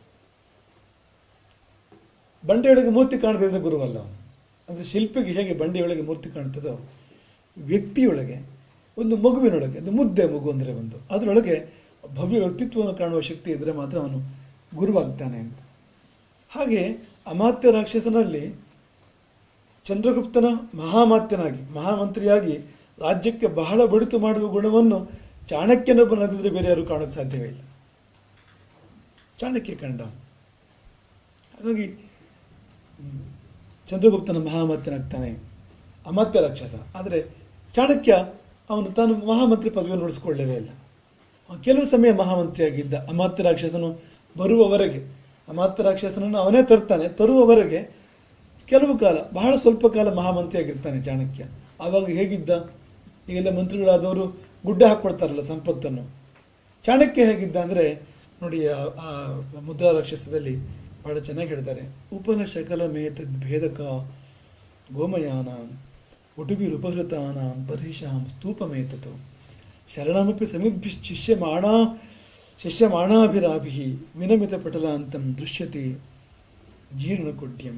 ಬಂಡೆಯೊಳಗೆ ಮೂರ್ತಿ ಕಾಣದಿದ್ರೆ ಗುರುವಲ್ಲ ಅವನು ಅಂದರೆ ಶಿಲ್ಪಿಗೆ ಹೇಗೆ ಬಂಡೆಯೊಳಗೆ ಮೂರ್ತಿ ಕಾಣ್ತದೋ ವ್ಯಕ್ತಿಯೊಳಗೆ ಒಂದು ಮಗುವಿನೊಳಗೆ ಒಂದು ಮುದ್ದೆ ಮಗು ಅಂದರೆ ಒಂದು ಅದರೊಳಗೆ ಭವ್ಯ ವ್ಯಕ್ತಿತ್ವವನ್ನು ಕಾಣುವ ಶಕ್ತಿ ಇದ್ದರೆ ಮಾತ್ರ ಅವನು ಗುರುವಾಗ್ತಾನೆ ಅಂತ ಹಾಗೆ ಅಮಾತ್ಯ ರಾಕ್ಷಸನಲ್ಲಿ ಚಂದ್ರಗುಪ್ತನ ಮಹಾಮಾತ್ಯನಾಗಿ ಮಹಾಮಂತ್ರಿಯಾಗಿ ರಾಜ್ಯಕ್ಕೆ ಬಹಳ ಬಡಿತು ಮಾಡುವ ಗುಣವನ್ನು ಚಾಣಕ್ಯನೊಬ್ಬನದಿದ್ರೆ ಬೇರೆ ಯಾರು ಕಾಣೋಕ್ಕೆ ಸಾಧ್ಯವೇ ಇಲ್ಲ ಚಾಣಕ್ಯ ಕಂಡ ಹಾಗಾಗಿ ಹ್ಮ್, ಚಂದ್ರಗುಪ್ತನ ಮಹಾಮಾತ್ಯನಾಗ್ತಾನೆ ಅಮಾತ್ಯ ರಾಕ್ಷಸ ಆದರೆ ಚಾಣಕ್ಯ ಅವನು ತಾನು ಮಹಾಮಂತ್ರಿ ಪದವಿಯನ್ನು ಉಳಿಸ್ಕೊಳ್ಳಲೇ ಇಲ್ಲ ಅವನು ಕೆಲವು ಸಮಯ ಮಹಾಮಂತ್ರಿಯಾಗಿದ್ದ ಅಮಾತ್ಯ ರಾಕ್ಷಸನು ಬರುವವರೆಗೆ ಅಮಾತ್ಯ ರಾಕ್ಷಸನನ್ನು ಅವನೇ ತರ್ತಾನೆ ತರುವವರೆಗೆ ಕೆಲವು ಕಾಲ ಬಹಳ ಸ್ವಲ್ಪ ಕಾಲ ಮಹಾಮಂತ್ರಿಯಾಗಿರ್ತಾನೆ ಚಾಣಕ್ಯ ಆವಾಗ ಹೇಗಿದ್ದ ಈಗೆಲ್ಲ ಮಂತ್ರಿಗಳಾದವರು ಗುಡ್ಡ ಹಾಕ್ಕೊಡ್ತಾರಲ್ಲ ಸಂಪತ್ತನ್ನು ಚಾಣಕ್ಯ ಹೇಗಿದ್ದ ಅಂದರೆ ನೋಡಿ ಆ- ಆ ಮುದ್ರಾ ರಾಕ್ಷಸದಲ್ಲಿ ಬಹಳ ಚೆನ್ನಾಗಿ ಹೇಳ್ತಾರೆ ಉಪನ ಶಕಲ ಮೇತದ್ ಭೇದಕ ಗೋಮಯಾನ ಉಟುಬಿರುಪಹೃತಾನ ಬರ್ಹಿಷಾಂ ಸ್ತೂಪಮೇತತು ಶರಣಮಪಿ ಸಮಿದ್ಭಿ ಶಿಷ್ಯಮಾಣ ಶಿಷ್ಯಮಾಣಾಭಿರಾಭಿ ವಿನಮಿತ ಪಟಲಾಂತಂ ದೃಶ್ಯತೆ ಜೀರ್ಣಕುಡ್ಯಂ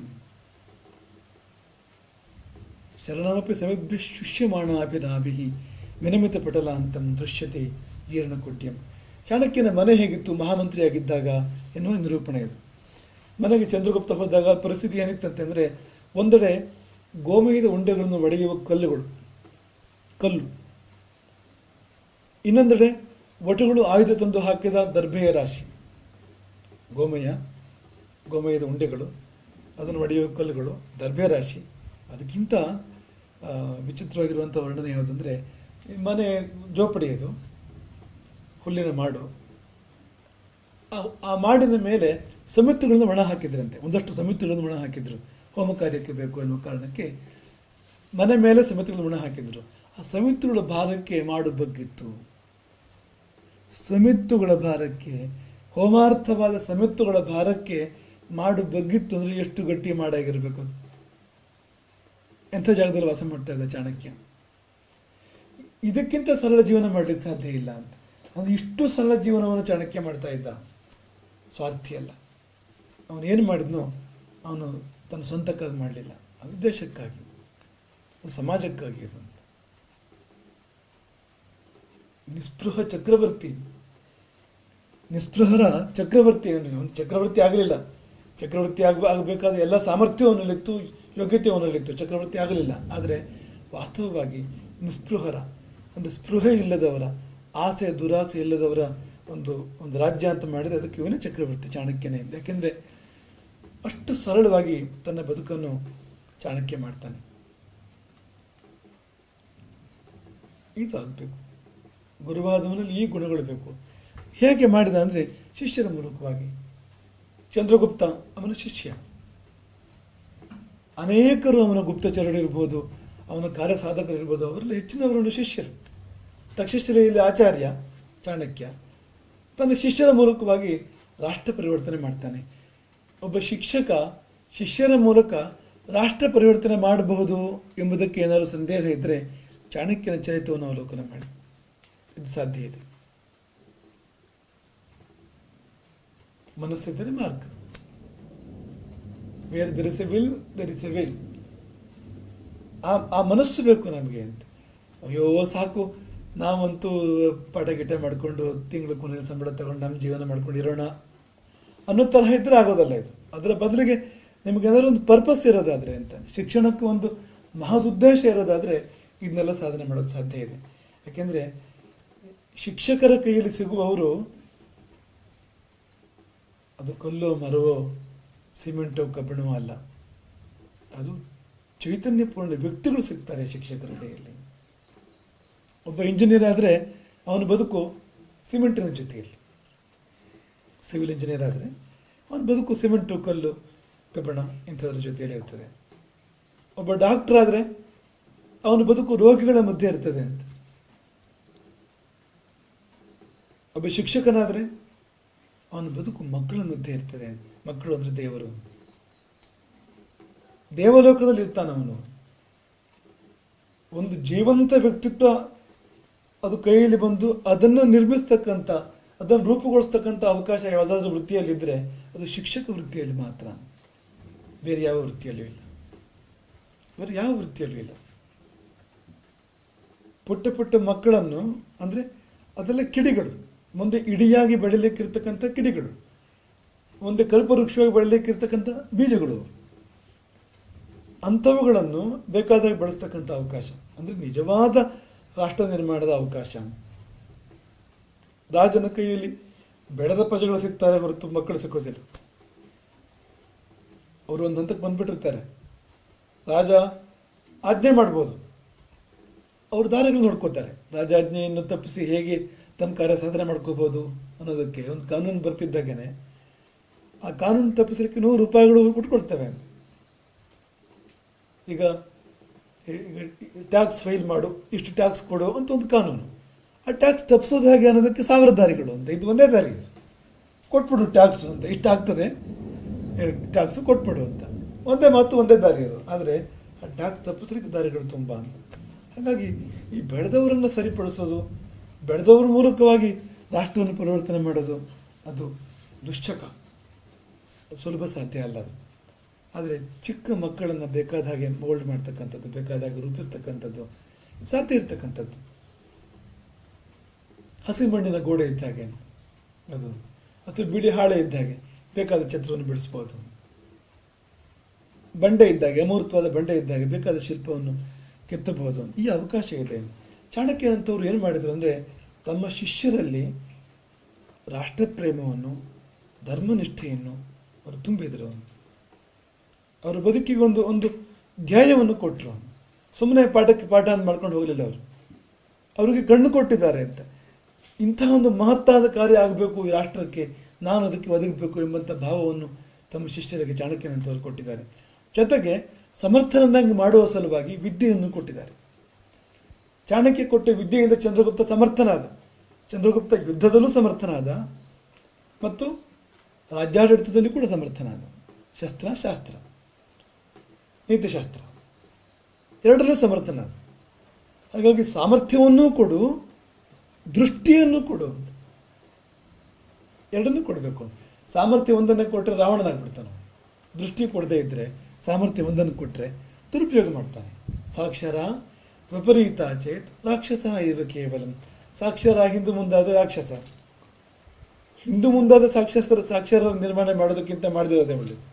ಶರಣಮಪಿ ಸಮಿದ್ಭಿ ಶುಷ್ಯಮಾಣಾಭಿರಾಭಿ ವಿನಮಿತ ಪಟಲಾಂತಂ ದೃಶ್ಯತೆ ಜೀರ್ಣಕುಡ್ಯಂ ಚಾಣಕ್ಯನ ಮನೆ ಹೇಗಿತ್ತು ಮಹಾಮಂತ್ರಿಯಾಗಿದ್ದಾಗ ಎನ್ನುವ ನಿರೂಪಣೆ ಇದು ಮನೆಗೆ ಚಂದ್ರಗುಪ್ತ ಹೋದಾಗ ಪರಿಸ್ಥಿತಿ ಏನಿತ್ತಂತೆ ಅಂದರೆ ಒಂದೆಡೆ ಗೋಮಯದ ಉಂಡೆಗಳನ್ನು ಒಡೆಯುವ ಕಲ್ಲುಗಳು ಕಲ್ಲು ಇನ್ನೊಂದೆಡೆ ವಟುಗಳು ಆಯುಧ ತಂದು ಹಾಕಿದ ದರ್ಭೆಯ ರಾಶಿ ಗೋಮಯ ಗೋಮಯದ ಉಂಡೆಗಳು ಅದನ್ನು ಒಡೆಯುವ ಕಲ್ಲುಗಳು ದರ್ಭೆ ರಾಶಿ ಅದಕ್ಕಿಂತ ಆ, ವಿಚಿತ್ರವಾಗಿರುವಂಥ ವರ್ಣನೆ ಯಾವುದಂದರೆ ಮನೆ ಜೋಪಡಿ ಅದು ಹುಲ್ಲಿನ ಮಾಡು ಆ- ಆ ಮಾಡಿನ ಮೇಲೆ ಸಮಿತಿಗಳನ್ನು ಒಣ ಹಾಕಿದ್ರಂತೆ ಒಂದಷ್ಟು ಸಮಿತಿಗಳನ್ನು ಒಣ ಹಾಕಿದ್ರು ಹೋಮ ಕಾರ್ಯಕ್ಕೆ ಬೇಕು ಎನ್ನುವ ಕಾರಣಕ್ಕೆ ಮನೆ ಮೇಲೆ ಸಮಿತಿಗಳನ್ನು ಒಣ ಹಾಕಿದ್ರು ಆ ಸಮಿತಿಗಳ ಭಾರಕ್ಕೆ ಮಾಡು ಬಗ್ಗಿತ್ತು ಸಮಿತ್ತುಗಳ ಭಾರಕ್ಕೆ ಹೋಮಾರ್ಥವಾದ ಸಮಿತ್ತುಗಳ ಭಾರಕ್ಕೆ ಮಾಡು ಬಗ್ಗಿತ್ತು ಅಂದರೆ ಎಷ್ಟು ಗಟ್ಟಿ ಮಾಡಾಗಿರ್ಬೇಕು ಅದು ಎಂಥ ಜಾಗದಲ್ಲಿ ವಾಸ ಮಾಡ್ತಾ ಇದ್ದ ಚಾಣಕ್ಯ ಇದಕ್ಕಿಂತ ಸರಳ ಜೀವನ ಮಾಡಲಿಕ್ಕೆ ಸಾಧ್ಯ ಇಲ್ಲ ಅಂತ ಅದು ಇಷ್ಟು ಸರಳ ಜೀವನವನ್ನು ಚಾಣಕ್ಯ ಮಾಡ್ತಾ ಇದ್ದ ಸ್ವಾರ್ಥಿ ಅಲ್ಲ ಅವನು ಏನು ಮಾಡಿದ್ನೋ ಅವನು ತನ್ನ ಸ್ವಂತಕ್ಕಾಗಿ ಮಾಡಲಿಲ್ಲ ಅದು ದೇಶಕ್ಕಾಗಿ ಅದು ಸಮಾಜಕ್ಕಾಗಿ ಅದು ಅಂತ ನಿಸ್ಪೃಹ ಚಕ್ರವರ್ತಿ ನಿಸ್ಪೃಹರ ಚಕ್ರವರ್ತಿ ಅಂದರೆ ಅವನು ಚಕ್ರವರ್ತಿ ಆಗಲಿಲ್ಲ ಚಕ್ರವರ್ತಿ ಆಗ ಆಗಬೇಕಾದ ಎಲ್ಲ ಸಾಮರ್ಥ್ಯ ಅವನಲ್ಲಿತ್ತು ಯೋಗ್ಯತೆ ಅವನಲ್ಲಿತ್ತು ಚಕ್ರವರ್ತಿ ಆಗಲಿಲ್ಲ ಆದರೆ ವಾಸ್ತವವಾಗಿ ನಿಸ್ಪೃಹರ ಒಂದು ಸ್ಪೃಹೆ ಇಲ್ಲದವರ ಆಸೆ ದುರಾಸೆ ಇಲ್ಲದವರ ಒಂದು ಒಂದು ರಾಜ್ಯ ಅಂತ ಮಾಡಿದರೆ ಅದಕ್ಕೆ ಇವನೇ ಚಕ್ರವರ್ತಿ ಚಾಣಕ್ಯನೇ ಅಂತ ಯಾಕೆಂದರೆ ಅಷ್ಟು ಸರಳವಾಗಿ ತನ್ನ ಬದುಕನ್ನು ಚಾಣಕ್ಯ ಮಾಡ್ತಾನೆ ಇದು ಆಗಬೇಕು ಗುರುವಾದವನಲ್ಲಿ ಈ ಗುಣಗಳು ಬೇಕು ಹೇಗೆ ಮಾಡಿದ ಅಂದರೆ ಶಿಷ್ಯರ ಮೂಲಕವಾಗಿ ಚಂದ್ರಗುಪ್ತ ಅವನ ಶಿಷ್ಯ ಅನೇಕರು ಅವನ ಗುಪ್ತಚರರಿರ್ಬೋದು ಅವನ ಕಾರ್ಯ ಸಾಧಕರಿರ್ಬೋದು ಅವರಲ್ಲಿ ಹೆಚ್ಚಿನವರನ್ನು ಶಿಷ್ಯರು ತಕ್ಷಶಿಲೆಯಲ್ಲಿ ಆಚಾರ್ಯ ಚಾಣಕ್ಯ ತನ್ನ ಶಿಷ್ಯರ ಮೂಲಕವಾಗಿ ರಾಷ್ಟ್ರ ಪರಿವರ್ತನೆ ಮಾಡ್ತಾನೆ ಒಬ್ಬ ಶಿಕ್ಷಕ ಶಿಷ್ಯರ ಮೂಲಕ ರಾಷ್ಟ್ರ ಪರಿವರ್ತನೆ ಮಾಡಬಹುದು ಎಂಬುದಕ್ಕೆ ಏನಾದರೂ ಸಂದೇಹ ಇದ್ದರೆ ಚಾಣಕ್ಯನ ಚರಿತ್ರವನ್ನು ಅವಲೋಕನ ಮಾಡಿ ಇದು ಸಾಧ್ಯ ಇದೆ ಮನಸ್ಸಿದ್ದರೆ ಮಾರ್ಗ where there is a will there is a way ಆ ಆ ಮನಸ್ಸು ಬೇಕು ನಮಗೆ ಅಂತ ಅಯ್ಯೋ ಸಾಕು ನಾವಂತೂ ಪಾಠ ಗಿಟ ಮಾಡಿಕೊಂಡು ತಿಂಗಳು ಕೊನೆ ಸಂಬಳ ತಗೊಂಡು ನಮ್ಮ ಜೀವನ ಮಾಡ್ಕೊಂಡು ಇರೋಣ ಅನ್ನೋ ತರಹ ಇದ್ರೆ ಆಗೋದಲ್ಲ ಇದು ಅದರ ಬದಲಿಗೆ ನಿಮಗೆ ಏನಾದ್ರು ಒಂದು ಪರ್ಪಸ್ ಇರೋದಾದರೆ ಅಂತ ಶಿಕ್ಷಣಕ್ಕೆ ಒಂದು ಮಹದ್ ಉದ್ದೇಶ ಇರೋದಾದರೆ ಇದನ್ನೆಲ್ಲ ಸಾಧನೆ ಮಾಡೋದು ಸಾಧ್ಯ ಇದೆ ಯಾಕೆಂದರೆ ಶಿಕ್ಷಕರ ಕೈಯಲ್ಲಿ ಸಿಗುವವರು ಅದು ಕಲ್ಲೋ ಮರವೋ ಸಿಮೆಂಟೋ ಕಬ್ಬಿಣವೋ ಅಲ್ಲ ಅದು ಚೈತನ್ಯಪೂರ್ಣ ವ್ಯಕ್ತಿಗಳು ಸಿಗ್ತಾರೆ ಶಿಕ್ಷಕರ ಕೈಯಲ್ಲಿ ಒಬ್ಬ ಇಂಜಿನಿಯರ್ ಆದರೆ ಅವನ ಬದುಕು ಸಿಮೆಂಟಿನ ಜೊತೆಯಲ್ಲಿ ಸಿವಿಲ್ ಇಂಜಿನಿಯರ್ ಆದರೆ ಅವನ ಬದುಕು ಸಿಮೆಂಟು ಕಲ್ಲು ಕಬ್ಬಿಣ ಇಂಥದ್ರ ಜೊತೆಯಲ್ಲಿ ಇರ್ತದೆ ಒಬ್ಬ ಡಾಕ್ಟರ್ ಆದರೆ ಅವನ ಬದುಕು ರೋಗಿಗಳ ಮಧ್ಯೆ ಇರ್ತದೆ ಅಂತ ಒಬ್ಬ ಶಿಕ್ಷಕನಾದರೆ ಅವನ ಬದುಕು ಮಕ್ಕಳ ಮಧ್ಯೆ ಇರ್ತದೆ ಮಕ್ಕಳು ಅಂದರೆ ದೇವರು ದೇವಲೋಕದಲ್ಲಿ ಇರ್ತಾನೆ ಅವನು ಒಂದು ಜೀವಂತ ವ್ಯಕ್ತಿತ್ವ ಅದು ಕೈಯಲ್ಲಿ ಬಂದು ಅದನ್ನು ನಿರ್ಮಿಸ್ತಕ್ಕಂಥ ಅದನ್ನು ರೂಪುಗೊಳಿಸ್ತಕ್ಕಂಥ ಅವಕಾಶ ಯಾವುದಾದ್ರೂ ವೃತ್ತಿಯಲ್ಲಿದ್ದರೆ ಅದು ಶಿಕ್ಷಕ ವೃತ್ತಿಯಲ್ಲಿ ಮಾತ್ರ ಬೇರೆ ಯಾವ ವೃತ್ತಿಯಲ್ಲೂ ಇಲ್ಲ ಬೇರೆ ಯಾವ ವೃತ್ತಿಯಲ್ಲೂ ಇಲ್ಲ ಪುಟ್ಟ ಪುಟ್ಟ ಮಕ್ಕಳನ್ನು ಅಂದರೆ ಅದೆಲ್ಲ ಕಿಡಿಗಳು ಮುಂದೆ ಇಡಿಯಾಗಿ ಬೆಳಿಲಿಕ್ಕಿರ್ತಕ್ಕಂಥ ಕಿಡಿಗಳು ಮುಂದೆ ಕಲ್ಪವೃಕ್ಷವಾಗಿ ಬೆಳಿಲಿಕ್ಕಿರ್ತಕ್ಕಂಥ ಬೀಜಗಳು ಅಂಥವುಗಳನ್ನು ಬೇಕಾದಾಗ ಬಳಸ್ತಕ್ಕಂಥ ಅವಕಾಶ ಅಂದರೆ ನಿಜವಾದ ರಾಷ್ಟ್ರ ನಿರ್ಮಾಣದ ಅವಕಾಶ ರಾಜನ ಕೈಯಲ್ಲಿ ಬೆಳೆದ ಪ್ರಜೆಗಳು ಸಿಗ್ತಾರೆ ಹೊರತು ಮಕ್ಕಳು ಸಿಕ್ಕೋದಿಲ್ಲ ಅವರು ಒಂದು ಹಂತಕ್ಕೆ ಬಂದ್ಬಿಟ್ಟಿರ್ತಾರೆ ರಾಜ ಆಜ್ಞೆ ಮಾಡ್ಬೋದು ಅವ್ರ ದಾರಿಗಳು ನೋಡ್ಕೋತಾರೆ ರಾಜಾಜ್ಞೆಯನ್ನು ತಪ್ಪಿಸಿ ಹೇಗೆ ತಮ್ಮ ಕಾರ್ಯ ಸಾಧನೆ ಮಾಡ್ಕೋಬೋದು ಅನ್ನೋದಕ್ಕೆ ಒಂದು ಕಾನೂನು ಬರ್ತಿದ್ದಾಗೇನೆ ಆ ಕಾನೂನು ತಪ್ಪಿಸಲಿಕ್ಕೆ ನೂರು ರೂಪಾಯಿಗಳು ಕೊಟ್ಕೊಳ್ತವೆ ಈಗ ಟ್ಯಾಕ್ಸ್ ಫೈಲ್ ಮಾಡು ಇಷ್ಟು ಟ್ಯಾಕ್ಸ್ ಕೊಡು ಅಂತ ಒಂದು ಕಾನೂನು ಆ ಟ್ಯಾಕ್ಸ್ ತಪ್ಪಿಸೋದು ಹೇಗೆ ಅನ್ನೋದಕ್ಕೆ ಸಾವಿರ ದಾರಿಗಳು ಅಂತ ಇದು ಒಂದೇ ದಾರಿ ಇದು ಕೊಟ್ಬಿಡು ಟ್ಯಾಕ್ಸ್ ಅಂತ ಇಷ್ಟು ಆಗ್ತದೆ ಟ್ಯಾಕ್ಸ್ ಕೊಟ್ಬಿಡು ಅಂತ ಒಂದೇ ಮಾತು ಒಂದೇ ದಾರಿ ಅದು ಆದರೆ ಆ ಟ್ಯಾಕ್ಸ್ ತಪ್ಪಿಸ್ಲಿಕ್ಕೆ ದಾರಿಗಳು ತುಂಬ ಅಂತ ಹಾಗಾಗಿ ಈ ಬೆಳೆದವರನ್ನು ಸರಿಪಡಿಸೋದು ಬೆಳೆದವ್ರ ಮೂಲಕವಾಗಿ ರಾಷ್ಟ್ರವನ್ನು ಪರಿವರ್ತನೆ ಮಾಡೋದು ಅದು ದುಶ್ಚಕ ಸುಲಭ ಸಾಧ್ಯ ಅಲ್ಲ ಅದು ಆದರೆ ಚಿಕ್ಕ ಮಕ್ಕಳನ್ನು ಬೇಕಾದ ಹಾಗೆ ಮೋಲ್ಡ್ ಮಾಡ್ತಕ್ಕಂಥದ್ದು ಬೇಕಾದ ಹಾಗೆ ರೂಪಿಸ್ತಕ್ಕಂಥದ್ದು ಸಾಧ್ಯ ಇರ್ತಕ್ಕಂಥದ್ದು ಹಸಿ ಮಣ್ಣಿನ ಗೋಡೆ ಇದ್ದ ಹಾಗೆ ಅದು ಅಥವಾ ಬಿಳಿ ಹಾಳೆ ಇದ್ದ ಹಾಗೆ ಬೇಕಾದ ಚಿತ್ರವನ್ನು ಬಿಡಿಸ್ಬೋದು ಬಂಡೆ ಇದ್ದಾಗೆ ಅಮೂರ್ತವಾದ ಬಂಡೆ ಇದ್ದಾಗೆ ಬೇಕಾದ ಶಿಲ್ಪವನ್ನು ಕೆತ್ತಬಹುದು ಈ ಅವಕಾಶ ಇದೆ ಚಾಣಕ್ಯನಂತವ್ರು ಏನು ಮಾಡಿದರು ಅಂದರೆ ತಮ್ಮ ಶಿಷ್ಯರಲ್ಲಿ ರಾಷ್ಟ್ರಪ್ರೇಮವನ್ನು ಧರ್ಮನಿಷ್ಠೆಯನ್ನು ಅವರು ತುಂಬಿದರು ಅವರ ಬದುಕಿಗೆ ಒಂದು ಒಂದು ಧ್ಯಾಯವನ್ನು ಕೊಟ್ಟರು ಸುಮ್ಮನೆ ಪಾಠಕ್ಕೆ ಪಾಠ ಅಂತ ಮಾಡ್ಕೊಂಡು ಹೋಗಲಿಲ್ಲ ಅವರು ಅವರಿಗೆ ಕಣ್ಣು ಕೊಟ್ಟಿದ್ದಾರೆ ಅಂತ ಇಂತಹ ಒಂದು ಮಹತ್ತಾದ ಕಾರ್ಯ ಆಗಬೇಕು ಈ ರಾಷ್ಟ್ರಕ್ಕೆ ನಾನು ಅದಕ್ಕೆ ಒದಗಬೇಕು ಎಂಬಂಥ ಭಾವವನ್ನು ತಮ್ಮ ಶಿಷ್ಯರಿಗೆ ಚಾಣಕ್ಯನಂತವರು ಕೊಟ್ಟಿದ್ದಾರೆ ಜೊತೆಗೆ ಸಮರ್ಥನನ್ನಾಗಿ ಮಾಡುವ ಸಲುವಾಗಿ ವಿದ್ಯೆಯನ್ನು ಕೊಟ್ಟಿದ್ದಾರೆ ಚಾಣಕ್ಯ ಕೊಟ್ಟ ವಿದ್ಯೆಯಿಂದ ಚಂದ್ರಗುಪ್ತ ಸಮರ್ಥನಾದ ಚಂದ್ರಗುಪ್ತ ಯುದ್ಧದಲ್ಲೂ ಸಮರ್ಥನಾದ ಮತ್ತು ರಾಜ್ಯಾಡಳಿತದಲ್ಲಿ ಕೂಡ ಸಮರ್ಥನಾದ ಶಸ್ತ್ರ ಶಾಸ್ತ್ರ ನೀತಿಶಾಸ್ತ್ರ ಎರಡರಲ್ಲೂ ಸಮರ್ಥನಾದ ಹಾಗಾಗಿ ಸಾಮರ್ಥ್ಯವನ್ನೂ ಕೊಡು ದೃಷ್ಟಿಯನ್ನು ಕೊಡು ಅಂತ ಎರಡನ್ನೂ ಕೊಡಬೇಕು ಸಾಮರ್ಥ್ಯ ಒಂದನ್ನು ಕೊಟ್ಟರೆ ರಾವಣನಾಗ್ಬಿಡ್ತಾನೆ ದೃಷ್ಟಿ ಕೊಡದೇ ಇದ್ದರೆ ಸಾಮರ್ಥ್ಯ ಒಂದನ್ನು ಕೊಟ್ಟರೆ ದುರುಪಯೋಗ ಮಾಡ್ತಾನೆ ಸಾಕ್ಷರ ವಿಪರೀತ ಚೇತ್ ರಾಕ್ಷಸ ಇವ ಕೇವಲ ಸಾಕ್ಷರ ಹಿಂದೂ ಮುಂದಾದರೆ ರಾಕ್ಷಸ ಹಿಂದೂ ಮುಂದಾದ ಸಾಕ್ಷರ ಸಾಕ್ಷರ ನಿರ್ಮಾಣ ಮಾಡೋದಕ್ಕಿಂತ ಮಾಡದಿರೋದೇ ಒಳ್ಳೆಯದು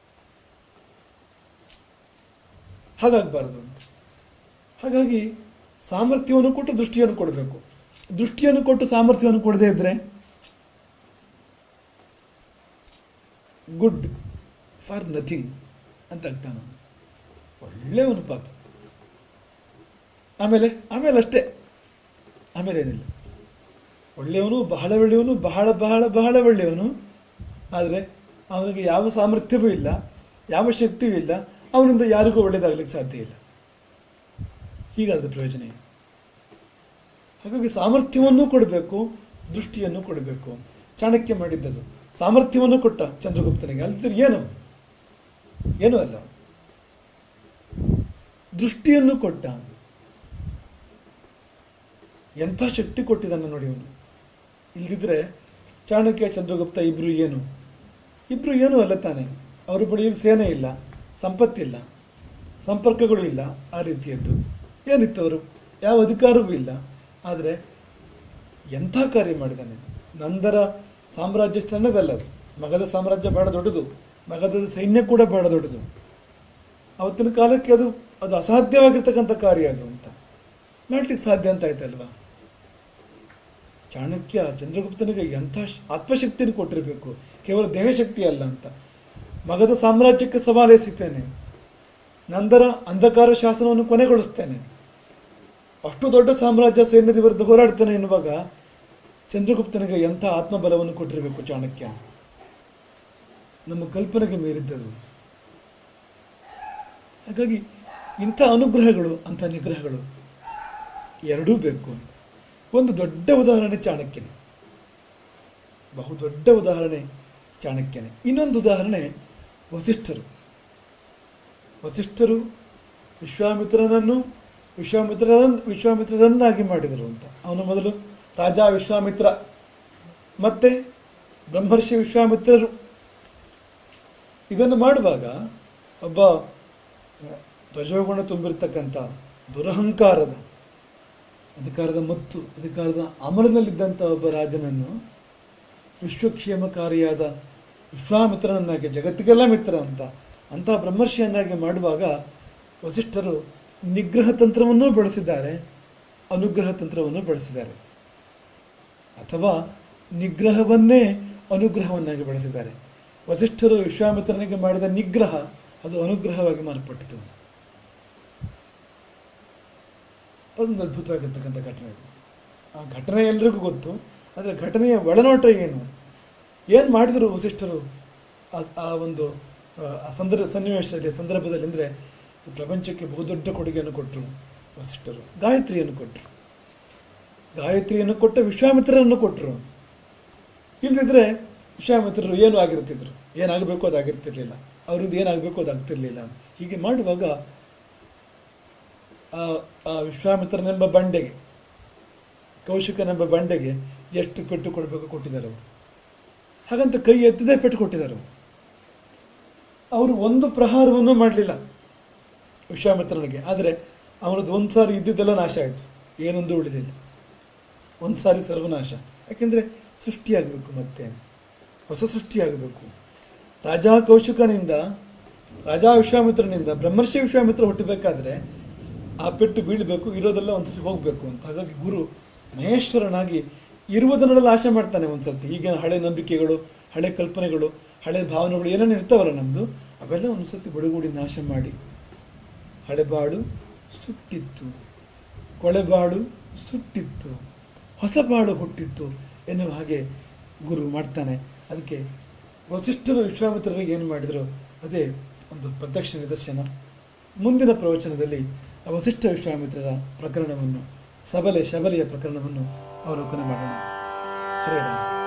ಹಾಗಾಗಬಾರ್ದು ಅಂತ ಹಾಗಾಗಿ ಸಾಮರ್ಥ್ಯವನ್ನು ಕೊಟ್ಟು ದೃಷ್ಟಿಯನ್ನು ಕೊಡಬೇಕು ದೃಷ್ಟಿಯನ್ನು ಕೊಟ್ಟು ಸಾಮರ್ಥ್ಯವನ್ನು ಕೊಡದೇ ಇದ್ದರೆ ಗುಡ್ ಫಾರ್ ನಥಿಂಗ್ ಅಂತ ಆಗ್ತಾನೆ ಒಳ್ಳೆಯವನು ಪಾಪ ಆಮೇಲೆ ಆಮೇಲೆ ಅಷ್ಟೇ ಆಮೇಲೆ ಏನಿಲ್ಲ ಒಳ್ಳೆಯವನು ಬಹಳ ಒಳ್ಳೆಯವನು ಬಹಳ ಬಹಳ ಬಹಳ ಒಳ್ಳೆಯವನು ಆದರೆ ಅವನಿಗೆ ಯಾವ ಸಾಮರ್ಥ್ಯವೂ ಇಲ್ಲ ಯಾವ ಶಕ್ತಿಯೂ ಇಲ್ಲ ಅವನಿಂದ ಯಾರಿಗೂ ಒಳ್ಳೆಯದಾಗಲಿಕ್ಕೆ ಸಾಧ್ಯ ಇಲ್ಲ ಹೀಗಾದ ಪ್ರಯೋಜನ ಏನು ಹಾಗಾಗಿ ಸಾಮರ್ಥ್ಯವನ್ನು ಕೊಡಬೇಕು ದೃಷ್ಟಿಯನ್ನು ಕೊಡಬೇಕು ಚಾಣಕ್ಯ ಮಾಡಿದ್ದದು ಸಾಮರ್ಥ್ಯವನ್ನು ಕೊಟ್ಟ ಚಂದ್ರಗುಪ್ತನಿಗೆ ಅಲ್ಲಿದ್ದರೆ ಏನು ಏನೂ ಅಲ್ಲ ದೃಷ್ಟಿಯನ್ನು ಕೊಟ್ಟ ಎಂಥ ಶಕ್ತಿ ಕೊಟ್ಟಿದ್ದಾನೆ ನೋಡಿ ಅವನು ಇಲ್ದಿದ್ರೆ ಚಾಣಕ್ಯ ಚಂದ್ರಗುಪ್ತ ಇಬ್ರು ಏನು ಇಬ್ರು ಏನೂ ಅಲ್ಲ ತಾನೆ ಅವರ ಬಳಿಯಲ್ಲಿ ಸೇನೆ ಇಲ್ಲ ಸಂಪತ್ತಿಲ್ಲ ಸಂಪರ್ಕಗಳು ಇಲ್ಲ ಆ ರೀತಿಯದ್ದು ಏನಿತ್ತು ಅವರು ಯಾವ ಅಧಿಕಾರವೂ ಇಲ್ಲ ಆದರೆ ಎಂಥ ಕಾರ್ಯ ಮಾಡಿದ್ದಾನೆ ನಂದರ ಸಾಮ್ರಾಜ್ಯ ಸಣ್ಣದಲ್ಲ ಅದು ಮಗದ ಸಾಮ್ರಾಜ್ಯ ಬಹಳ ದೊಡ್ಡದು ಮಗಧದ ಸೈನ್ಯ ಕೂಡ ಬಹಳ ದೊಡ್ಡದು ಅವತ್ತಿನ ಕಾಲಕ್ಕೆ ಅದು ಅದು ಅಸಾಧ್ಯವಾಗಿರ್ತಕ್ಕಂಥ ಕಾರ್ಯ ಅದು ಅಂತ ಮಾಡ್ಲಿಕ್ಕೆ ಸಾಧ್ಯ ಅಂತ ಆಯ್ತಲ್ವಾ ಚಾಣಕ್ಯ ಚಂದ್ರಗುಪ್ತನಿಗೆ ಎಂಥ ಶ- ಆತ್ಮಶಕ್ತಿಯನ್ನು ಕೊಟ್ಟಿರಬೇಕು ಕೇವಲ ದೇಹಶಕ್ತಿ ಅಲ್ಲ ಅಂತ ಮಗಧ ಸಾಮ್ರಾಜ್ಯಕ್ಕೆ ಸವಾಲೆಸಿದ್ದೇನೆ ನಂತರ ಅಂಧಕಾರ ಶಾಸನವನ್ನು ಕೊನೆಗೊಳಿಸ್ತೇನೆ ಅಷ್ಟು ದೊಡ್ಡ ಸಾಮ್ರಾಜ್ಯ ಸೈನ್ಯದ ವಿರುದ್ಧ ಹೋರಾಡ್ತಾನೆ ಎನ್ನುವಾಗ ಚಂದ್ರಗುಪ್ತನಿಗೆ ಎಂಥ ಆತ್ಮಬಲವನ್ನು ಕೊಟ್ಟಿರಬೇಕು ಚಾಣಕ್ಯ ನಮ್ಮ ಕಲ್ಪನೆಗೆ ಮೀರಿದ್ದದು ಹಾಗಾಗಿ ಇಂಥ ಅನುಗ್ರಹಗಳು ಅಂಥ ನಿಗ್ರಹಗಳು ಎರಡೂ ಬೇಕು ಅಂತ ಒಂದು ದೊಡ್ಡ ಉದಾಹರಣೆ ಚಾಣಕ್ಯನೇ ಬಹು ದೊಡ್ಡ ಉದಾಹರಣೆ ಚಾಣಕ್ಯನೇ ಇನ್ನೊಂದು ಉದಾಹರಣೆ ವಸಿಷ್ಠರು ವಸಿಷ್ಠರು ವಿಶ್ವಾಮಿತ್ರನನ್ನು ವಿಶ್ವಾಮಿತ್ರರನ್ ವಿಶ್ವಾಮಿತ್ರರನ್ನಾಗಿ ಮಾಡಿದರು ಅಂತ ಅವನು ಮೊದಲು ರಾಜ ವಿಶ್ವಾಮಿತ್ರ ಮತ್ತೆ ಬ್ರಹ್ಮರ್ಷಿ ವಿಶ್ವಾಮಿತ್ರರು ಇದನ್ನು ಮಾಡುವಾಗ ಒಬ್ಬ ರಜೋಗುಣ ತುಂಬಿರ್ತಕ್ಕಂಥ ದುರಹಂಕಾರದ ಅಧಿಕಾರದ ಮತ್ತು ಅಧಿಕಾರದ ಅಮಲಿನಲ್ಲಿದ್ದಂಥ ಒಬ್ಬ ರಾಜನನ್ನು ವಿಶ್ವಕ್ಷೇಮಕಾರಿಯಾದ ವಿಶ್ವಾಮಿತ್ರನನ್ನಾಗಿ ಜಗತ್ತಿಗೆಲ್ಲ ಮಿತ್ರ ಅಂತ ಅಂತಹ ಬ್ರಹ್ಮರ್ಷಿಯನ್ನಾಗಿ ಮಾಡುವಾಗ ವಸಿಷ್ಠರು ನಿಗ್ರಹ ತಂತ್ರವನ್ನೂ ಬಳಸಿದ್ದಾರೆ ಅನುಗ್ರಹ ತಂತ್ರವನ್ನು ಬಳಸಿದ್ದಾರೆ ಅಥವಾ ನಿಗ್ರಹವನ್ನೇ ಅನುಗ್ರಹವನ್ನಾಗಿ ಬಳಸಿದ್ದಾರೆ ವಸಿಷ್ಠರು ವಿಶ್ವಾಮಿತ್ರನಿಗೆ ಮಾಡಿದ ನಿಗ್ರಹ ಅದು ಅನುಗ್ರಹವಾಗಿ ಮಾರ್ಪಟ್ಟಿತು ಅದೊಂದು ಅದ್ಭುತವಾಗಿರ್ತಕ್ಕಂಥ ಘಟನೆ ಇದು ಆ ಘಟನೆ ಎಲ್ರಿಗೂ ಗೊತ್ತು ಆದರೆ ಘಟನೆಯ ಒಳನೋಟ ಏನು ಏನು ಮಾಡಿದರು ವಸಿಷ್ಠರು ಆ- ಆ ಒಂದು ಆ, ಆ ಸಂದರ್ಭ ಸನ್ನಿವೇಶದಲ್ಲಿ ಸಂದರ್ಭದಲ್ಲಿ ಅಂದರೆ ಪ್ರಪಂಚಕ್ಕೆ ಬಹುದೊಡ್ಡ ಕೊಡುಗೆಯನ್ನು ಕೊಟ್ಟರು ವಸಿಷ್ಠರು ಗಾಯತ್ರಿಯನ್ನು ಕೊಟ್ಟರು ಗಾಯತ್ರಿಯನ್ನು ಕೊಟ್ಟ ವಿಶ್ವಾಮಿತ್ರರನ್ನು ಕೊಟ್ಟರು ಇಲ್ಲದಿದ್ದರೆ ವಿಶ್ವಾಮಿತ್ರರು ಏನು ಆಗಿರ್ತಿದ್ರು ಏನಾಗಬೇಕು ಅದು ಆಗಿರ್ತಿರ್ಲಿಲ್ಲ ಅವರಿಂದ ಏನಾಗಬೇಕು ಅದು ಆಗ್ತಿರ್ಲಿಲ್ಲ ಹೀಗೆ ಮಾಡುವಾಗ ಆ ಆ ವಿಶ್ವಾಮಿತ್ರನೆಂಬ ಬಂಡೆಗೆ ಕೌಶಿಕನೆಂಬ ಬಂಡೆಗೆ ಎಷ್ಟು ಪೆಟ್ಟು ಕೊಡಬೇಕು ಕೊಟ್ಟಿದ್ದಾರೆ ಅವರು ಹಾಗಂತ ಕೈ ಎತ್ತದೇ ಪೆಟ್ಟು ಕೊಟ್ಟಿದ್ದಾರೆ ಅವರು ಅವರು ಒಂದು ಪ್ರಹಾರವನ್ನು ಮಾಡಲಿಲ್ಲ ವಿಶ್ವಾಮಿತ್ರನಿಗೆ ಆದರೆ ಅವನದ್ದು ಒಂದು ಸಾರಿ ಇದ್ದಿದ್ದೆಲ್ಲ ನಾಶ ಆಯಿತು ಏನೊಂದು ಉಳಿದಿಲ್ಲ ಒಂದು ಸಾರಿ ಸರ್ವನಾಶ ಯಾಕೆಂದರೆ ಸೃಷ್ಟಿಯಾಗಬೇಕು ಮತ್ತೆ ಹೊಸ ಸೃಷ್ಟಿಯಾಗಬೇಕು ರಾಜ ಕೌಶಿಕನಿಂದ ರಾಜ ವಿಶ್ವಾಮಿತ್ರನಿಂದ ಬ್ರಹ್ಮರ್ಷಿ ವಿಶ್ವಾಮಿತ್ರ ಹುಟ್ಟಬೇಕಾದ್ರೆ ಆ ಪೆಟ್ಟು ಬೀಳಬೇಕು ಇರೋದೆಲ್ಲ ಒಂದ್ಸತಿ ಹೋಗಬೇಕು ಅಂತ ಹಾಗಾಗಿ ಗುರು ಮಹೇಶ್ವರನಾಗಿ ಇರುವುದನ್ನೆಲ್ಲ ಆಶೆ ಮಾಡ್ತಾನೆ ಒಂದ್ಸತಿ ಈಗಿನ ಹಳೆ ನಂಬಿಕೆಗಳು ಹಳೆ ಕಲ್ಪನೆಗಳು ಹಳೆ ಭಾವನೆಗಳು ಏನೇನು ಇರ್ತಾವಲ್ಲ ನಮ್ಮದು ಅವೆಲ್ಲ ಒಂದ್ಸತಿ ಬುಡಗೂಡಿ ನಾಶ ಮಾಡಿ ಹಳೆಬಾಳು ಸುಟ್ಟಿತ್ತು ಕೊಳೆಬಾಳು ಸುಟ್ಟಿತ್ತು ಹೊಸ ಬಾಳು ಹುಟ್ಟಿತ್ತು ಎನ್ನುವ ಹಾಗೆ ಗುರು ಮಾಡ್ತಾನೆ ಅದಕ್ಕೆ ವಸಿಷ್ಠರು ವಿಶ್ವಾಮಿತ್ರರಿಗೆ ಏನು ಮಾಡಿದರು ಅದೇ ಒಂದು ಪ್ರತ್ಯಕ್ಷ ನಿದರ್ಶನ ಮುಂದಿನ ಪ್ರವಚನದಲ್ಲಿ ಆ ವಸಿಷ್ಠ ವಿಶ್ವಾಮಿತ್ರರ ಪ್ರಕರಣವನ್ನು ಸಬಲೆ ಶಬಲೆಯ ಪ್ರಕರಣವನ್ನು ಅವಲೋಕನ ಮಾಡೋಣ ಹರೇ ರಾಮ